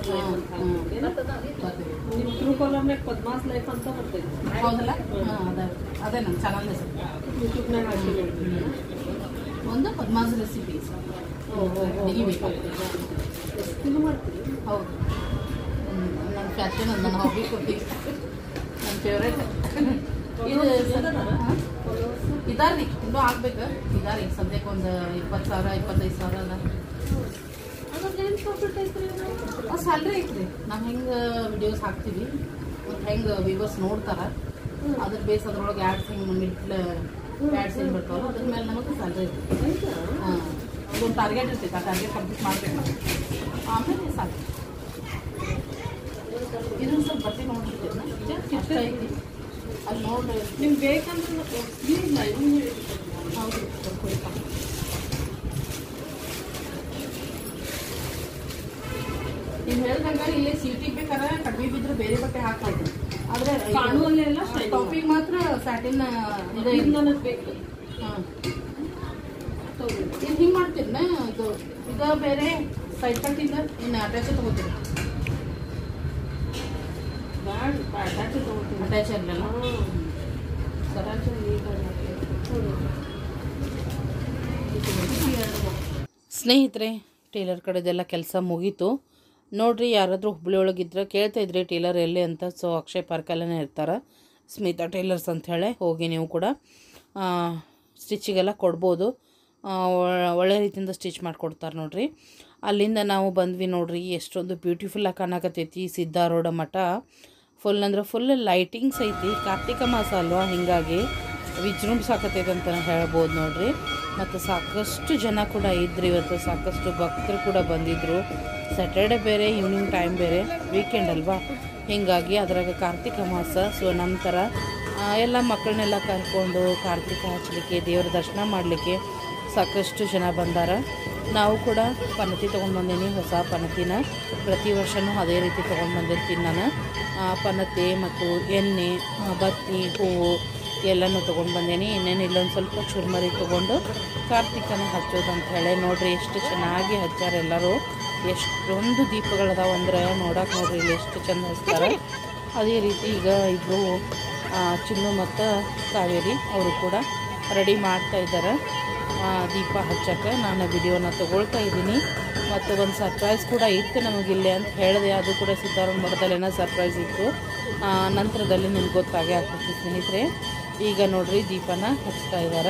ನಿಮ್ಮ ಟ್ರೂ ಕಾಲಮ್ನಾಗ ಪದ್ಮಾಸ್ ಲೈಫ್ ಅಂತ ಬರ್ತೈತಿ ಹೌದಲ್ಲ ಹಾಂ ಅದೇ ಅದೇ ನಮ್ಮ ಚಾನಲ್ ಹೆಸರು ಯೂಟ್ಯೂಬ್ನಾಗ ಹಾಕಿ ಒಂದು ಪದ್ಮಾಸ್ ರೆಸಿಪೀಸ್ ಅಡಿಗೆ ಬೇಕಾಗ್ತದೆ ರೆಸಿಪಿನೂ ಮಾಡ್ತೀರಿ ಹೌದು ನನ್ನ ಫ್ಯಾಷನ್ ಅದು ನನ್ನ ಹಾಬಿ ಕೊಟ್ಟಿ ನನ್ನ ಫೇವ್ರೇಟ್ ಇದು ಹಾಂ ಇದಾರ್ರಿ ಇನ್ನೂ ಆಗ್ಬೇಕು ಇದಾರಿ ಸದ್ಯಕ್ಕೆ ಒಂದು ಇಪ್ಪತ್ತು ಸಾವಿರ ಇಪ್ಪತ್ತೈದು ಸಾವಿರ ಅದ ಅದ್ರಲ್ಲಿ ಏನು ಪ್ರಾಫಿಟ್ ಐತ್ರಿ ಸ್ಯಾಲ್ರಿ ಐತ್ರಿ ನಾವು ಹೆಂಗೆ ವಿಡಿಯೋಸ್ ಹಾಕ್ತೀವಿ ಮತ್ತು ಹೆಂಗೆ ವ್ಯೂವರ್ಸ್ ನೋಡ್ತಾರ ಅದ್ರ ಬೇಸ್ ಅದ್ರೊಳಗೆ ಆ್ಯಡ್ಸ್ ಹೆಂಗೆ ಮಿಡ್ಲ್ ಆ್ಯಡ್ಸ್ ಏನು ಬರ್ತಾವಲ್ಲ ಅದ್ರ ಮೇಲೆ ನಮಗೆ ಸ್ಯಾಲ್ರಿ ಐತಿ ಹಾಂ ಅದೊಂದು ಟಾರ್ಗೆಟ್ ಇರ್ತೈತೆ ಆ ಟಾರ್ಗೆಟ್ ಕಂಪ್ಲೀಟ್ ಮಾಡ್ಬೇಕು ನಾವು ಆಮೇಲೆ ಸಾಕು ಇದೊಂದು ಸ್ವಲ್ಪ ಬಟ್ಟೆ ನೋಡ್ತಿದ್ದೆ ಅಷ್ಟೇ ಐತಿ ಅಲ್ಲಿ ನೋಡ್ರಿ ನಿಮ್ಗೆ ಬೇಕಂದ್ರೆ ಇಲ್ಲ ಇವ್ನು ಹೌದು ಬರ್ಕೊಳ್ತಾ ನೀವು ಹೇಳ್ದಂಗೆ ಇಲ್ಲಿ ಸೀಟಿಗೆ ಬೇಕಾದ್ರೆ ಕಡಿಮೆ ಬಿದ್ದರೆ ಬೇರೆ ಬಟ್ಟೆ ಹಾಕ್ಬೋದು ಆದ್ರೆ ಕಾಣುವಲ್ಲಿ ಎಲ್ಲ shining. ಟಾಪಿಗೆ ಮಾತ್ರ ಸ್ಯಾಟಿನ್ ಇದೆ ಇದು ನನಗ್ ಬೇಕು ಹಾಂ ತಗೊಳ್ಳಿ. ಇದು ಹಿಂಗೆ ಮಾಡ್ತೀರನ ಇದು ಇದು ಬೇರೆ ಸೈಡ್ ಕಟ್ಟಿಂದ ಇನ್ನು ಅಟ್ಯಾಚ್ ತಗೋತೀರಿ ಬ್ಯಾಡ, ಅಟ್ಯಾಚ್ ತಗೊಳ್ತೀನಿ. ಅಟ್ಯಾಚ್ ಇರಲಿಲ್ಲ ಹ್ಮ್. ಸರಾಚು ಈಗ ಸ್ನೇಹಿತರೆ ಟೇಲರ್ ಕಡೆದೆಲ್ಲ ಕೆಲಸ ಮುಗೀತು ನೋಡ್ರಿ ಯಾರಾದರೂ ಹುಬ್ಳಿ ಒಳಗಿದ್ರೆ ಕೇಳ್ತಾ ಇದ್ರಿ ಟೇಲರ್ ಎಲ್ಲಿ ಅಂತ ಸೊ ಅಕ್ಷಯ್ ಪಾರ್ಕಲ್ಲೇ ಇರ್ತಾರೆ ಸ್ಮಿತಾ ಟೇಲರ್ಸ್ ಅಂತ ಹೇಳಿ ಹೋಗಿ ನೀವು ಕೂಡ ಸ್ಟಿಚಿಗೆಲ್ಲ ಕೊಡ್ಬೋದು ಆ, ಒ- ಒಳ್ಳೆ ರೀತಿಯಿಂದ ಸ್ಟಿಚ್ ಮಾಡಿಕೊಡ್ತಾರೆ ನೋಡ್ರಿ ಅಲ್ಲಿಂದ ನಾವು ಬಂದ್ವಿ ನೋಡ್ರಿ ಎಷ್ಟೊಂದು ಬ್ಯೂಟಿಫುಲ್ಲಾಗಿ ಕಾಣಕತ್ತೈತಿ ಸಿದ್ಧಾರೂಢ ಮಠ ಫುಲ್ ಅಂದ್ರೆ ಫುಲ್ ಲೈಟಿಂಗ್ಸ್ ಐತಿ ಕಾರ್ತಿಕ ಮಾಸ ಅಲ್ವಾ ಹೀಗಾಗಿ ವಿಜೃಂಭಿಸಾಕತ್ತೈತೆ ಅಂತ ಹೇಳ್ಬೋದು ನೋಡ್ರಿ ಮತ್ತು ಸಾಕಷ್ಟು ಜನ ಕೂಡ ಇದ್ರಿ ಇವತ್ತು ಸಾಕಷ್ಟು ಭಕ್ತರು ಕೂಡ ಬಂದಿದ್ದರು ಸ್ಯಾಟರ್ಡೆ ಬೇರೆ ಈವ್ನಿಂಗ್ ಟೈಮ್ ಬೇರೆ ವೀಕೆಂಡ್ ಅಲ್ವಾ ಹೀಗಾಗಿ ಅದ್ರಾಗ ಕಾರ್ತಿಕ ಮಾಸ ಸೊ ನಂತರ ಆ, ಎಲ್ಲ ಮಕ್ಕಳನ್ನೆಲ್ಲ ಕರ್ಕೊಂಡು ಕಾರ್ತಿಕ ಹಚ್ಚಲಿಕ್ಕೆ ದೇವರ ದರ್ಶನ ಮಾಡಲಿಕ್ಕೆ ಸಾಕಷ್ಟು ಜನ ಬಂದಾರ ನಾವು ಕೂಡ ಪನತಿ ತೊಗೊಂಡು ಬಂದೀನಿ ಹೊಸ ಪನತಿನ ಪ್ರತಿ ವರ್ಷವೂ ಅದೇ ರೀತಿ ತೊಗೊಂಡು ಬಂದಿರ್ತೀನಿ ನಾನು ಆ, ಪನತೆ ಮತ್ತು ಎಣ್ಣೆ ಆ, ಬತ್ತಿ ಹೂವು ಎಲ್ಲನೂ ತೊಗೊಂಡು ಬಂದೇನಿ ಇನ್ನೇನು ಇಲ್ಲೊಂದು ಸ್ವಲ್ಪ ಚುರ್ಮರಿ ತೊಗೊಂಡು ಕಾರ್ತಿಕನ ಹಚ್ಚೋದು ಅಂತ ಹೇಳಿ ನೋಡ್ರಿ ಎಷ್ಟು ಚೆನ್ನಾಗಿ ಹಚ್ಚಾರ ಎಲ್ಲರೂ ಎಷ್ಟೊಂದು ದೀಪಗಳದಾವ ಅಂದ್ರೆ ನೋಡಕ್ಕೆ ನೋಡ್ರಿ ಇಲ್ಲಿ ಎಷ್ಟು ಚಂದ ಹಚ್ತಾರೆ ಅದೇ ರೀತಿ ಈಗ ಇಬ್ಬರು ಚಿನ್ನು ಮತ್ತು ಕಾವೇರಿ ಅವರು ಕೂಡ ರೆಡಿ ಮಾಡ್ತಾ ಇದ್ದಾರೆ ಆ, ದೀಪ ಹಚ್ಚಕ್ಕೆ ನಾನು ವಿಡಿಯೋನ ತಗೊಳ್ತಾ ಇದ್ದೀನಿ ಮತ್ತು ಒಂದು ಸರ್ಪ್ರೈಸ್ ಕೂಡ ಇತ್ತು ನಮಗಿಲ್ಲಿ ಅಂತ ಹೇಳಿದೆ ಅದು ಕೂಡ ಸಿದ್ಧಾರೂಢ ಮಠದಲ್ಲೇನೋ ಸರ್ಪ್ರೈಸ್ ಇತ್ತು ಆ, ನಂತರದಲ್ಲಿ ನಿಮ್ಗೆ ಗೊತ್ತಾಗೇ ಆಗ್ತೈತಿ ಸ್ನೇಹಿತರೆ ಈಗ ನೋಡ್ರಿ ದೀಪನ ಹಚ್ತಾ ಇದ್ದಾರೆ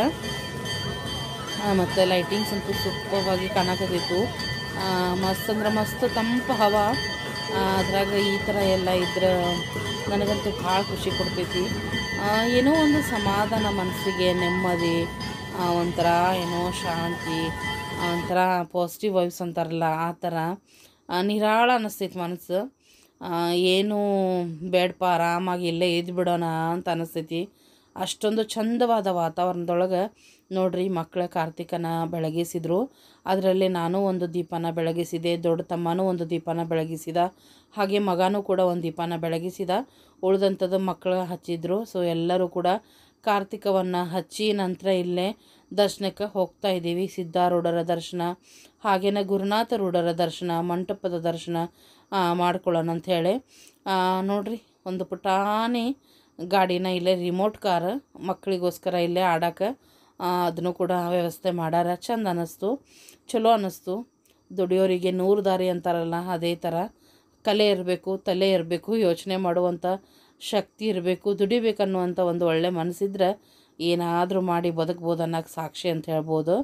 ಮತ್ತು ಲೈಟಿಂಗ್ಸ್ ಅಂತೂ ಸೂಪರ್ವಾಗಿ ಕಾಣಕತ್ತಿತ್ತು ಆ, ಮಸ್ತ್ ಅಂದ್ರೆ ಮಸ್ತ್ ತಂಪು ಹವಾ ಆ, ಅದ್ರಾಗ ಈ ಥರ ಎಲ್ಲ ಇದ್ರೆ ನನಗಂತೂ ಭಾಳ ಖುಷಿ ಕೊಡ್ತೈತಿ ಆ, ಏನೋ ಒಂದು ಸಮಾಧಾನ ಮನಸ್ಸಿಗೆ ನೆಮ್ಮದಿ ಆ, ಒಂಥರ ಏನೋ ಶಾಂತಿ ಆ, ಒಂಥರ ಪಾಸಿಟಿವ್ ವೈಬ್ಸ್ ಅಂತಾರಲ್ಲ ಆ ಥರ ಆ, ನಿರಾಳ ಅನ್ನಿಸ್ತೈತಿ ಮನಸ್ಸು ಆ, ಏನು ಬೇಡಪ್ಪ ಆರಾಮಾಗಿ ಇಲ್ಲೇ ಇದ್ದು ಬಿಡೋಣ ಅಂತ ಅನ್ನಿಸ್ತೈತಿ ಅಷ್ಟೊಂದು ಚಂದವಾದ ವಾತಾವರಣದೊಳಗೆ ನೋಡ್ರಿ ಮಕ್ಕಳ ಕಾರ್ತಿಕನ ಬೆಳಗಿಸಿದ್ರು ಅದರಲ್ಲಿ ನಾನು ಒಂದು ದೀಪನ ಬೆಳಗಿಸಿದೆ ದೊಡ್ಡ ತಮ್ಮನೂ ಒಂದು ದೀಪನ ಬೆಳಗಿಸಿದ ಹಾಗೆ ಮಗನೂ ಕೂಡ ಒಂದು ದೀಪನ ಬೆಳಗಿಸಿದ ಉಳಿದಂಥದ್ದು ಮಕ್ಕಳು ಹಚ್ಚಿದ್ರು ಸೊ ಎಲ್ಲರೂ ಕೂಡ ಕಾರ್ತಿಕವನ್ನು ಹಚ್ಚಿ ನಂತರ ಇಲ್ಲೇ ದರ್ಶನಕ್ಕೆ ಹೋಗ್ತಾ ಇದ್ದೀವಿ ಸಿದ್ಧಾರೂಢರ ದರ್ಶನ ಹಾಗೆಯೇ ಗುರುನಾಥ ರೂಢರ ದರ್ಶನ ಮಂಟಪದ ದರ್ಶನ ಆ, ಮಾಡ್ಕೊಳ್ಳೋಣ ಅಂತ ಹೇಳಿ ಆ, ನೋಡ್ರಿ ಒಂದು ಪುಟಾಣಿ ಗಾಡಿನ ಇಲ್ಲೇ ರಿಮೋಟ್ ಕಾರ್ ಮಕ್ಕಳಿಗೋಸ್ಕರ ಇಲ್ಲೇ ಆಡಕ್ಕೆ ಅದನ್ನು ಕೂಡ ವ್ಯವಸ್ಥೆ ಮಾಡ್ಯಾರ ಚಂದ ಅನ್ನಿಸ್ತು ಚಲೋ ಅನ್ನಿಸ್ತು ದುಡಿಯೋರಿಗೆ ನೂರು ದಾರಿ ಅಂತಾರಲ್ಲ ಅದೇ ಥರ ಕಲೆ ಇರಬೇಕು ತಲೆ ಇರಬೇಕು ಯೋಚನೆ ಮಾಡುವಂಥ ಶಕ್ತಿ ಇರಬೇಕು ದುಡಿಬೇಕನ್ನುವಂಥ ಒಂದು ಒಳ್ಳೆ ಮನಸ್ಸಿದ್ರೆ ಏನಾದರೂ ಮಾಡಿ ಬದುಕ್ಬೋದು ಅನ್ನೋಕ್ಕೆ ಸಾಕ್ಷಿ ಅಂತ ಹೇಳ್ಬೋದು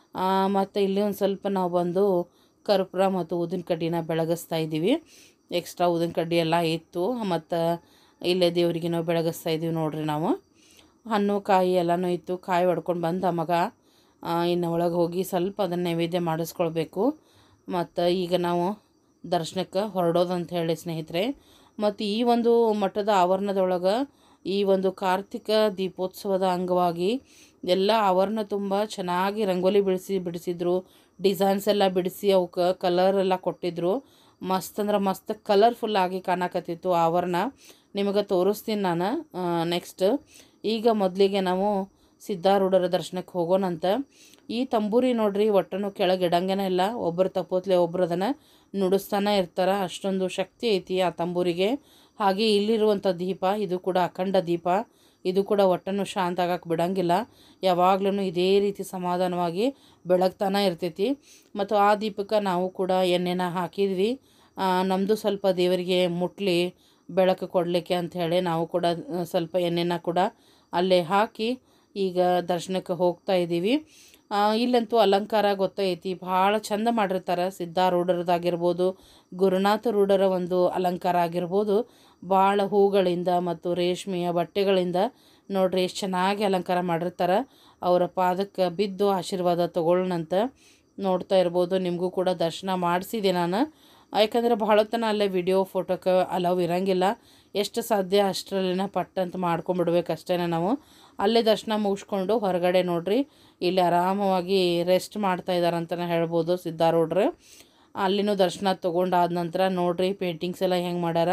ಮತ್ತು ಇಲ್ಲಿ ಒಂದು ಸ್ವಲ್ಪ ನಾವು ಬಂದು ಕರ್ಪೂರ ಮತ್ತು ಊದಿನ ಕಡ್ಡಿನ ಬೆಳಗಿಸ್ತಾ ಇದ್ದೀವಿ ಎಕ್ಸ್ಟ್ರಾ ಊದಿನ ಕಡ್ಡಿ ಎಲ್ಲ ಇತ್ತು ಮತ್ತು ಇಲ್ಲೇ ದೇವರಿಗೆ ನಾವು ಬೆಳಗಿಸ್ತಾ ಇದ್ದೀವಿ ನೋಡ್ರಿ ನಾವು ಹಣ್ಣು ಕಾಯಿ ಎಲ್ಲನೂ ಇತ್ತು ಕಾಯಿ ಹೊಡ್ಕೊಂಡು ಬಂದ ಮಗ ಆ, ಇನ್ನು ಒಳಗೆ ಹೋಗಿ ಸ್ವಲ್ಪ ಅದನ್ನು ನೈವೇದ್ಯ ಮಾಡಿಸ್ಕೊಳ್ಬೇಕು ಮತ್ತು ಈಗ ನಾವು ದರ್ಶನಕ್ಕೆ ಹೊರಡೋದಂತ ಹೇಳಿ ಸ್ನೇಹಿತರೆ ಮತ್ತು ಈ ಒಂದು ಮಠದ ಆವರಣದೊಳಗೆ ಈ ಒಂದು ಕಾರ್ತಿಕ ದೀಪೋತ್ಸವದ ಅಂಗವಾಗಿ ಎಲ್ಲ ಆವರಣ ತುಂಬ ಚೆನ್ನಾಗಿ ರಂಗೋಲಿ ಬಿಡಿಸಿ ಬಿಡಿಸಿದ್ರು ಡಿಸೈನ್ಸ್ ಎಲ್ಲ ಬಿಡಿಸಿ ಅವಕ್ಕೆ ಕಲರ್ ಎಲ್ಲ ಕೊಟ್ಟಿದ್ರು ಮಸ್ತ್ ಅಂದ್ರೆ ಮಸ್ತ್ ಕಲರ್ಫುಲ್ ಆಗಿ ಕಾಣಕತ್ತಿತ್ತು ಆವರಣ ನಿಮಗೆ ತೋರಿಸ್ತೀನಿ ನಾನು ನೆಕ್ಸ್ಟ್ ಈಗ ಮೊದಲಿಗೆ ನಾವು ಸಿದ್ಧಾರೂಢರ ದರ್ಶನಕ್ಕೆ ಹೋಗೋಣಂತ ಈ ತಂಬೂರಿ ನೋಡ್ರಿ ಒಟ್ಟನು ಕೆಳಗೆ ಇಡಂಗೇನೆ ಇಲ್ಲ ಒಬ್ಬರು ತಪ್ಪೋತ್ಲೆ ಒಬ್ರು ಅದನ್ನು ನುಡಿಸ್ತಾನೆ ಇರ್ತಾರ ಅಷ್ಟೊಂದು ಶಕ್ತಿ ಐತಿ ಆ ತಂಬೂರಿಗೆ ಹಾಗೆ ಇಲ್ಲಿರುವಂಥ ದೀಪ ಇದು ಕೂಡ ಅಖಂಡ ದೀಪ ಇದು ಕೂಡ ಒಟ್ಟನ್ನು ಶಾಂತ ಆಗಕ್ಕೆ ಬಿಡಂಗಿಲ್ಲ ಯಾವಾಗ್ಲೂ ಇದೇ ರೀತಿ ಸಮಾಧಾನವಾಗಿ ಬೆಳಗ್ತಾನೆ ಇರ್ತೈತಿ ಮತ್ತು ಆ ದೀಪಕ್ಕೆ ನಾವು ಕೂಡ ಎಣ್ಣೆನ ಹಾಕಿದ್ವಿ ನಮ್ಮದು ಸ್ವಲ್ಪ ದೇವರಿಗೆ ಮುಟ್ಲಿ ಬೆಳಕು ಕೊಡಲಿಕ್ಕೆ ಅಂಥೇಳಿ ನಾವು ಕೂಡ ಆ, ಸ್ವಲ್ಪ ಎಣ್ಣೆನ ಕೂಡ ಅಲ್ಲೇ ಹಾಕಿ ಈಗ ದರ್ಶನಕ್ಕೆ ಹೋಗ್ತಾ ಇದ್ದೀವಿ ಆ, ಇಲ್ಲಂತೂ ಅಲಂಕಾರ ಗೊತ್ತೈತಿ ಭಾಳ ಚಂದ ಮಾಡಿರ್ತಾರೆ ಸಿದ್ಧಾರೂಢರದಾಗಿರ್ಬೋದು ಗುರುನಾಥ ರೂಢರ ಒಂದು ಅಲಂಕಾರ ಆಗಿರ್ಬೋದು ಭಾಳ ಹೂಗಳಿಂದ ಮತ್ತು ರೇಷ್ಮೆಯ ಬಟ್ಟೆಗಳಿಂದ ನೋಡ್ರಿ ಎಷ್ಟು ಚೆನ್ನಾಗಿ ಅಲಂಕಾರ ಮಾಡಿರ್ತಾರೆ ಅವರ ಪಾದಕ್ಕೆ ಬಿದ್ದು ಆಶೀರ್ವಾದ ತಗೊಳ್ಳೋಣಂತ ನೋಡ್ತಾ ಇರ್ಬೋದು ನಿಮಗೂ ಕೂಡ ದರ್ಶನ ಮಾಡಿಸಿದೆ ನಾನು ಯಾಕಂದರೆ ಭಾಳ ತನ ಅಲ್ಲೇ ವಿಡಿಯೋ ಫೋಟೋಕ್ಕೆ ಅಲವ್ ಇರಂಗಿಲ್ಲ ಎಷ್ಟು ಸಾಧ್ಯ ಅಷ್ಟರಲ್ಲಿನ ಪಟ್ ಅಂತ ಮಾಡ್ಕೊಂಬಿಡ್ಬೇಕು ಅಷ್ಟೇ ನಾವು ಅಲ್ಲೇ ದರ್ಶನ ಮುಗಿಸ್ಕೊಂಡು ಹೊರಗಡೆ ನೋಡ್ರಿ ಇಲ್ಲಿ ಆರಾಮವಾಗಿ ರೆಸ್ಟ್ ಮಾಡ್ತಾ ಇದ್ದಾರೆ ಅಂತಲೇ ಹೇಳ್ಬೋದು ಸಿದ್ಧಾರೂಢರು ಅಲ್ಲಿನೂ ದರ್ಶನ ತೊಗೊಂಡಾದ ನಂತರ ನೋಡ್ರಿ ಪೇಂಟಿಂಗ್ಸ್ ಎಲ್ಲ ಹೆಂಗೆ ಮಾಡ್ಯಾರ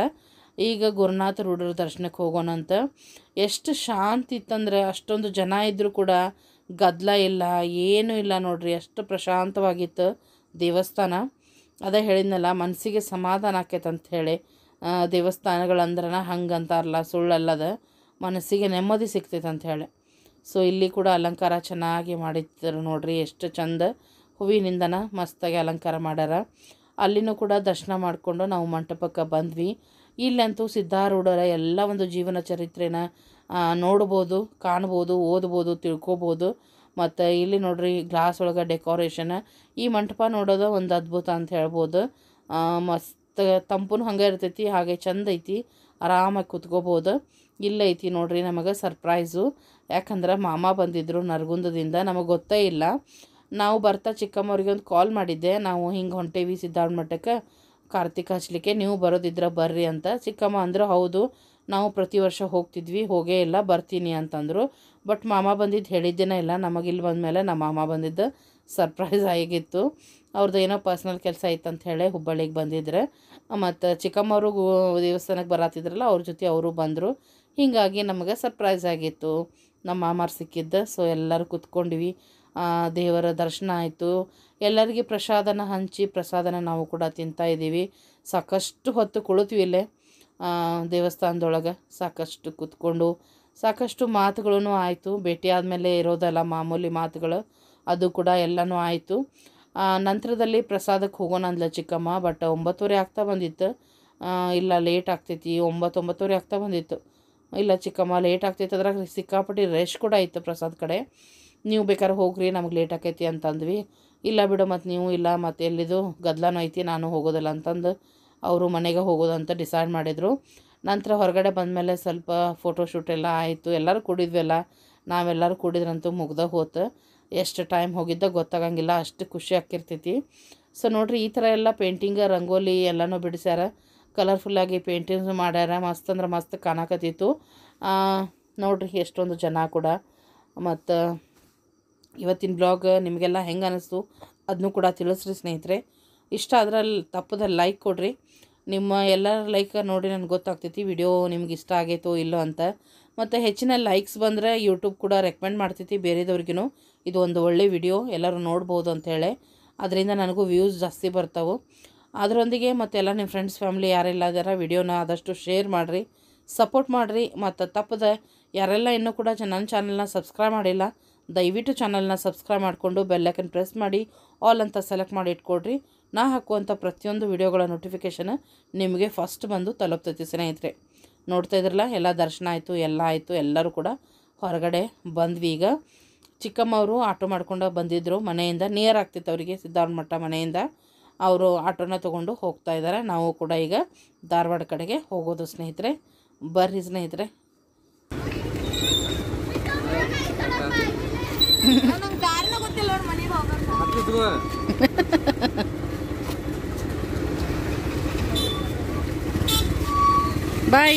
ಈಗ ಗುರುನಾಥ ರೂಢರ ದರ್ಶನಕ್ಕೆ ಹೋಗೋಣ ಅಂತ ಎಷ್ಟು ಶಾಂತಿ ಇತ್ತಂದ್ರೆ ಅಷ್ಟೊಂದು ಜನ ಇದ್ದರೂ ಕೂಡ ಗದ್ದಲ ಇಲ್ಲ ಏನೂ ಇಲ್ಲ ನೋಡ್ರಿ ಅಷ್ಟು ಪ್ರಶಾಂತವಾಗಿತ್ತು ದೇವಸ್ಥಾನ ಅದೇ ಹೇಳಿದ್ನಲ್ಲ ಮನಸ್ಸಿಗೆ ಸಮಾಧಾನ ಆಕೈತೆ ಅಂತ ಹೇಳಿ ಆ, ದೇವಸ್ಥಾನಗಳಂದ್ರನ ಹಂಗೆ ಅಂತಾರಲ್ಲ ಸುಳ್ಳಲ್ಲದ ಮನಸ್ಸಿಗೆ ನೆಮ್ಮದಿ ಸಿಗ್ತೈತೆ ಅಂತ ಹೇಳಿ ಸೊ ಇಲ್ಲಿ ಕೂಡ ಅಲಂಕಾರ ಚೆನ್ನಾಗಿ ಮಾಡಿರ್ತಾರೆ ನೋಡ್ರಿ ಎಷ್ಟು ಚಂದ ಹೂವಿನಿಂದನ ಮಸ್ತಾಗಿ ಅಲಂಕಾರ ಮಾಡ್ಯಾರ ಅಲ್ಲಿನೂ ಕೂಡ ದರ್ಶನ ಮಾಡಿಕೊಂಡು ನಾವು ಮಂಟಪಕ್ಕೆ ಬಂದ್ವಿ ಇಲ್ಲಂತೂ ಸಿದ್ಧಾರೂಢರ ಎಲ್ಲ ಒಂದು ಜೀವನ ಚರಿತ್ರೆನ ಆ, ನೋಡ್ಬೋದು ಕಾಣ್ಬೋದು ಓದ್ಬೋದು ತಿಳ್ಕೊಬೋದು ಮತ್ತು ಇಲ್ಲಿ ನೋಡ್ರಿ ಗ್ಲಾಸ್ ಒಳಗೆ ಡೆಕೋರೇಷನ್ ಈ ಮಂಟಪ ನೋಡೋದು ಒಂದು ಅದ್ಭುತ ಅಂತ ಹೇಳ್ಬೋದು ಆ, ಮಸ್ತ್ ತಂಪು ಹಂಗೆ ಇರ್ತೈತಿ ಹಾಗೆ ಚಂದ ಐತಿ ಆರಾಮಾಗಿ ಕುತ್ಕೋಬೋದು ಇಲ್ಲೈತಿ ನೋಡ್ರಿ ನಮಗೆ ಸರ್ಪ್ರೈಸು ಯಾಕಂದ್ರೆ ಮಾಮ ಬಂದಿದ್ದರು ನರಗುಂದದಿಂದ ನಮಗೆ ಗೊತ್ತೇ ಇಲ್ಲ ನಾವು ಬರ್ತಾ ಚಿಕ್ಕಮ್ಮವ್ರಿಗೆ ಒಂದು ಕಾಲ್ ಮಾಡಿದ್ದೆ ನಾವು ಹಿಂಗೆ ಹೊಂಟೇವಿ ಸಿದ್ಧಾರ್ಥ ಮಠಕ್ಕೆ ಕಾರ್ತಿಕ ಹಚ್ಲಿಕ್ಕೆ ನೀವು ಬರೋದಿದ್ರೆ ಬರ್ರಿ ಅಂತ ಚಿಕ್ಕಮ್ಮ ಅಂದರು ಹೌದು ನಾವು ಪ್ರತಿ ವರ್ಷ ಹೋಗ್ತಿದ್ವಿ ಹೋಗೇ ಇಲ್ಲ ಬರ್ತೀನಿ ಅಂತಂದರು ಬಟ್ ಮಾಮ ಬಂದಿದ್ದು ಹೇಳಿದ್ದೇನೆ ಇಲ್ಲ ನಮಗೆ ಇಲ್ಲಿ ಬಂದಮೇಲೆ ನಮ್ಮ ಮಾಮ ಬಂದಿದ್ದು ಸರ್ಪ್ರೈಸ್ ಆಗಿತ್ತು ಅವ್ರದ್ದು ಏನೋ ಪರ್ಸ್ನಲ್ ಕೆಲಸ ಇತ್ತು ಅಂತ ಹೇಳಿ ಹುಬ್ಬಳ್ಳಿಗೆ ಬಂದಿದ್ರೆ ಮತ್ತು ಚಿಕ್ಕಮ್ಮವರು ಗು- ದೇವಸ್ಥಾನಕ್ಕೆ ಬರತ್ತಿದ್ರಲ್ಲ ಅವ್ರ ಜೊತೆ ಅವರು ಬಂದರು ಹೀಗಾಗಿ ನಮಗೆ ಸರ್ಪ್ರೈಸ್ ಆಗಿತ್ತು ನಮ್ಮ ಮಾಮಾರು ಸಿಕ್ಕಿದ್ದ ಸೊ ಎಲ್ಲರೂ ಕುತ್ಕೊಂಡ್ವಿ ಆ, ದೇವರ ದರ್ಶನ ಆಯಿತು ಎಲ್ಲರಿಗೆ ಪ್ರಸಾದನ ಹಂಚಿ ಪ್ರಸಾದನ ನಾವು ಕೂಡ ತಿಂತಾ ಇದ್ದೀವಿ ಸಾಕಷ್ಟು ಹೊತ್ತು ಕುಳಿತ್ವಿ ಇಲ್ಲೇ ಆ, ದೇವಸ್ಥಾನದೊಳಗೆ ಸಾಕಷ್ಟು ಕುತ್ಕೊಂಡು ಸಾಕಷ್ಟು ಮಾತುಗಳೂ ಆಯಿತು ಭೇಟಿ ಆದಮೇಲೆ ಇರೋದಲ್ಲ ಮಾಮೂಲಿ ಮಾತುಗಳು ಅದು ಕೂಡ ಎಲ್ಲನೂ ಆಯಿತು ಆ, ನಂತರದಲ್ಲಿ ಪ್ರಸಾದಕ್ಕೆ ಹೋಗೋಣ ಅಂದ್ಲ ಚಿಕ್ಕಮ್ಮ ಬಟ್ ಒಂಬತ್ತುವರೆ ಆಗ್ತಾ ಬಂದಿತ್ತು ಆ, ಇಲ್ಲ ಲೇಟ್ ಆಗ್ತೈತಿ ಒಂಬತ್ತು ಒಂಬತ್ತುವರೆ ಆಗ್ತಾ ಬಂದಿತ್ತು ಇಲ್ಲ ಚಿಕ್ಕಮ್ಮ ಲೇಟ್ ಆಗ್ತೈತೆ ಅದ್ರಾಗ ಸಿಕ್ಕಾಪಟ್ಟಿ ರೆಶ್ ಕೂಡ ಇತ್ತು ಪ್ರಸಾದ್ ಕಡೆ ನೀವು ಬೇಕಾದ್ರೆ ಹೋಗ್ರಿ ನಮಗೆ ಲೇಟ್ ಆಕೈತಿ ಅಂತಂದ್ವಿ ಇಲ್ಲ ಬಿಡು ಮತ್ತು ನೀವು ಇಲ್ಲ ಮತ್ತು ಎಲ್ಲಿದು ಗದ್ದಲನೂ ಐತಿ ನಾನು ಹೋಗೋದಿಲ್ಲ ಅಂತಂದು ಅವರು ಮನೆಗೆ ಹೋಗೋದಂತ ಡಿಸೈಡ್ ಮಾಡಿದರು ನಂತರ ಹೊರಗಡೆ ಬಂದಮೇಲೆ ಸ್ವಲ್ಪ ಫೋಟೋ ಶೂಟ್ ಎಲ್ಲ ಆಯಿತು ಎಲ್ಲರೂ ಕೂಡಿದ್ವಲ್ಲ ನಾವೆಲ್ಲರೂ ಕೂಡಿದ್ರಂತೂ ಮುಗ್ದ ಹೋತು ಎಷ್ಟು ಟೈಮ್ ಹೋಗಿದ್ದ ಗೊತ್ತಾಗಂಗಿಲ್ಲ ಅಷ್ಟು ಖುಷಿ ಆಕ್ಕಿರ್ತೈತಿ ಸೊ ನೋಡ್ರಿ ಈ ಥರ ಎಲ್ಲ ಪೇಂಟಿಂಗ್ ರಂಗೋಲಿ ಎಲ್ಲನೂ ಬಿಡಿಸ್ಯಾರ ಕಲರ್ಫುಲ್ಲಾಗಿ ಪೇಂಟಿಂಗ್ಸ್ ಮಾಡ್ಯಾರ ಮಸ್ತ್ ಅಂದ್ರೆ ಮಸ್ತ್ ಕಾಣಕತ್ತಿತ್ತು ಆ, ನೋಡ್ರಿ ಎಷ್ಟೊಂದು ಜನ ಕೂಡ ಮತ್ತು ಇವತ್ತಿನ ಬ್ಲಾಗ್ ನಿಮಗೆಲ್ಲ ಹೆಂಗೆ ಅನ್ನಿಸ್ತು ಅದನ್ನೂ ಕೂಡ ತಿಳಿಸ್ರಿ ಸ್ನೇಹಿತರೆ ಇಷ್ಟ ಅದ್ರಲ್ಲಿ ತಪ್ಪದ ಲೈಕ್ ಕೊಡ್ರಿ ನಿಮ್ಮ ಎಲ್ಲರ ಲೈಕ್ ನೋಡಿ ನನಗೆ ಗೊತ್ತಾಗ್ತೈತಿ ವಿಡಿಯೋ ನಿಮ್ಗೆ ಇಷ್ಟ ಆಗೈತೋ ಇಲ್ಲೋ ಅಂತ ಮತ್ತು ಹೆಚ್ಚಿನ ಲೈಕ್ಸ್ ಬಂದರೆ ಯೂಟ್ಯೂಬ್ ಕೂಡ ರೆಕಮೆಂಡ್ ಮಾಡ್ತೈತಿ ಬೇರೆದವ್ರಿಗೂ ಇದು ಒಂದು ಒಳ್ಳೆ ವಿಡಿಯೋ ಎಲ್ಲರೂ ನೋಡ್ಬೋದು ಅಂಥೇಳಿ ಅದರಿಂದ ನನಗೂ ವ್ಯೂಸ್ ಜಾಸ್ತಿ ಬರ್ತಾವೆ ಅದರೊಂದಿಗೆ ಮತ್ತೆಲ್ಲ ನಿಮ್ಮ ಫ್ರೆಂಡ್ಸ್ ಫ್ಯಾಮ್ಲಿ ಯಾರೆಲ್ಲ ಇದಾರ ವಿಡಿಯೋನ ಆದಷ್ಟು ಶೇರ್ ಮಾಡಿರಿ ಸಪೋರ್ಟ್ ಮಾಡಿರಿ ಮತ್ತು ತಪ್ಪದ ಯಾರೆಲ್ಲ ಇನ್ನೂ ಕೂಡ ಚ- ನನ್ನ ಚಾನಲ್ನ ಸಬ್ಸ್ಕ್ರೈಬ್ ಮಾಡಿಲ್ಲ ದಯವಿಟ್ಟು ಚಾನಲ್ನ ಸಬ್ಸ್ಕ್ರೈಬ್ ಮಾಡಿಕೊಂಡು ಬೆಲ್ಲೈಕನ್ ಪ್ರೆಸ್ ಮಾಡಿ ಆಲ್ ಅಂತ ಸೆಲೆಕ್ಟ್ ಮಾಡಿ ಇಟ್ಕೊಡ್ರಿ ನಾ ಹಾಕುವಂಥ ಪ್ರತಿಯೊಂದು ವಿಡಿಯೋಗಳ ನೋಟಿಫಿಕೇಷನ್ ನಿಮಗೆ ಫಸ್ಟ್ ಬಂದು ತಲುಪ್ತೈತಿ ಸ್ನೇಹಿತರೆ ನೋಡ್ತಾ ಇದ್ರಲ್ಲ ಎಲ್ಲ ದರ್ಶನ ಆಯಿತು ಎಲ್ಲ ಆಯಿತು ಎಲ್ಲರೂ ಕೂಡ ಹೊರಗಡೆ ಬಂದ್ವಿ ಈಗ ಚಿಕ್ಕಮ್ಮವರು ಆಟೋ ಮಾಡ್ಕೊಂಡು ಬಂದಿದ್ದರು ಮನೆಯಿಂದ ನಿಯರ್ ಆಗ್ತಿತ್ತು ಅವರಿಗೆ ಸಿದ್ಧಾರ್ಥ ಮಠ ಮನೆಯಿಂದ ಅವರು ಆಟೋನ ತೊಗೊಂಡು ಹೋಗ್ತಾ ಇದ್ದಾರೆ ನಾವು ಕೂಡ ಈಗ ಧಾರವಾಡ ಕಡೆಗೆ ಹೋಗೋದು ಸ್ನೇಹಿತರೆ ಬರ್ರಿ ಸ್ನೇಹಿತರೆ ನಂಗೆ ದಾರಿನ ಗೊತ್ತಿಲ್ಲ ನೋಡಿ ಮನೆಗೆ ಹೋಗೋಣ ಬಾಯ್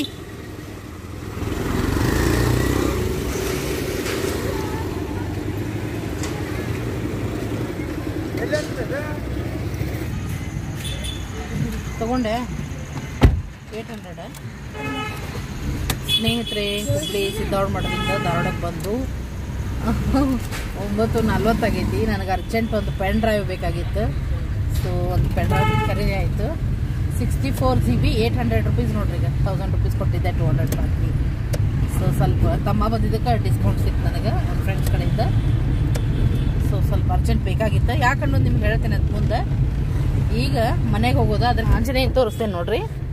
ತಗೊಂಡೆ ಏಟ್ ಹಂಡ್ರೆಡ್ ಸ್ನೇಹಿತರೆ ಹುಬ್ಳಿ ಸಿದ್ದಾವಳ ಮಠದಿಂದ ಧಾರವಾಡಕ್ಕೆ ಬಂದು ಒಂಬತ್ತು ನಲ್ವತ್ತಾಗೈತಿ ನನಗೆ ಅರ್ಜೆಂಟ್ ಒಂದು ಪೆನ್ ಡ್ರೈವ್ ಬೇಕಾಗಿತ್ತು ಸೊ ಒಂದು ಪೆನ್ ಡ್ರೈವ್ ಖರೀದಿ ಆಯಿತು sixty four G B eight hundred rupees ನೋಡ್ರಿ ಈಗ ತೌಸಂಡ್ ರುಪೀಸ್ ಕೊಟ್ಟಿದ್ದೆ ಟು ಹಂಡ್ರೆಡ್ ಬಾಕಿ ಸೊ ಸ್ವಲ್ಪ ತಮ್ಮ ಬಂದಿದ್ದಕ್ಕೆ ಡಿಸ್ಕೌಂಟ್ ಸಿಕ್ತು ನನಗೆ ನನ್ನ ಫ್ರೆಂಡ್ಸ್ ಕಡೆಯಿಂದ ಸೊ ಸ್ವಲ್ಪ ಅರ್ಜೆಂಟ್ ಬೇಕಾಗಿತ್ತು ಯಾಕಂದ್ರೆ ನಿಮ್ಗೆ ಹೇಳ್ತೇನೆ ಅಂತ ಮುಂದೆ ಈಗ ಮನೆಗೆ ಹೋಗೋದು ಅದ್ರ ಆಂಜನೇಯ ತೋರಿಸ್ತೇನೆ ನೋಡ್ರಿ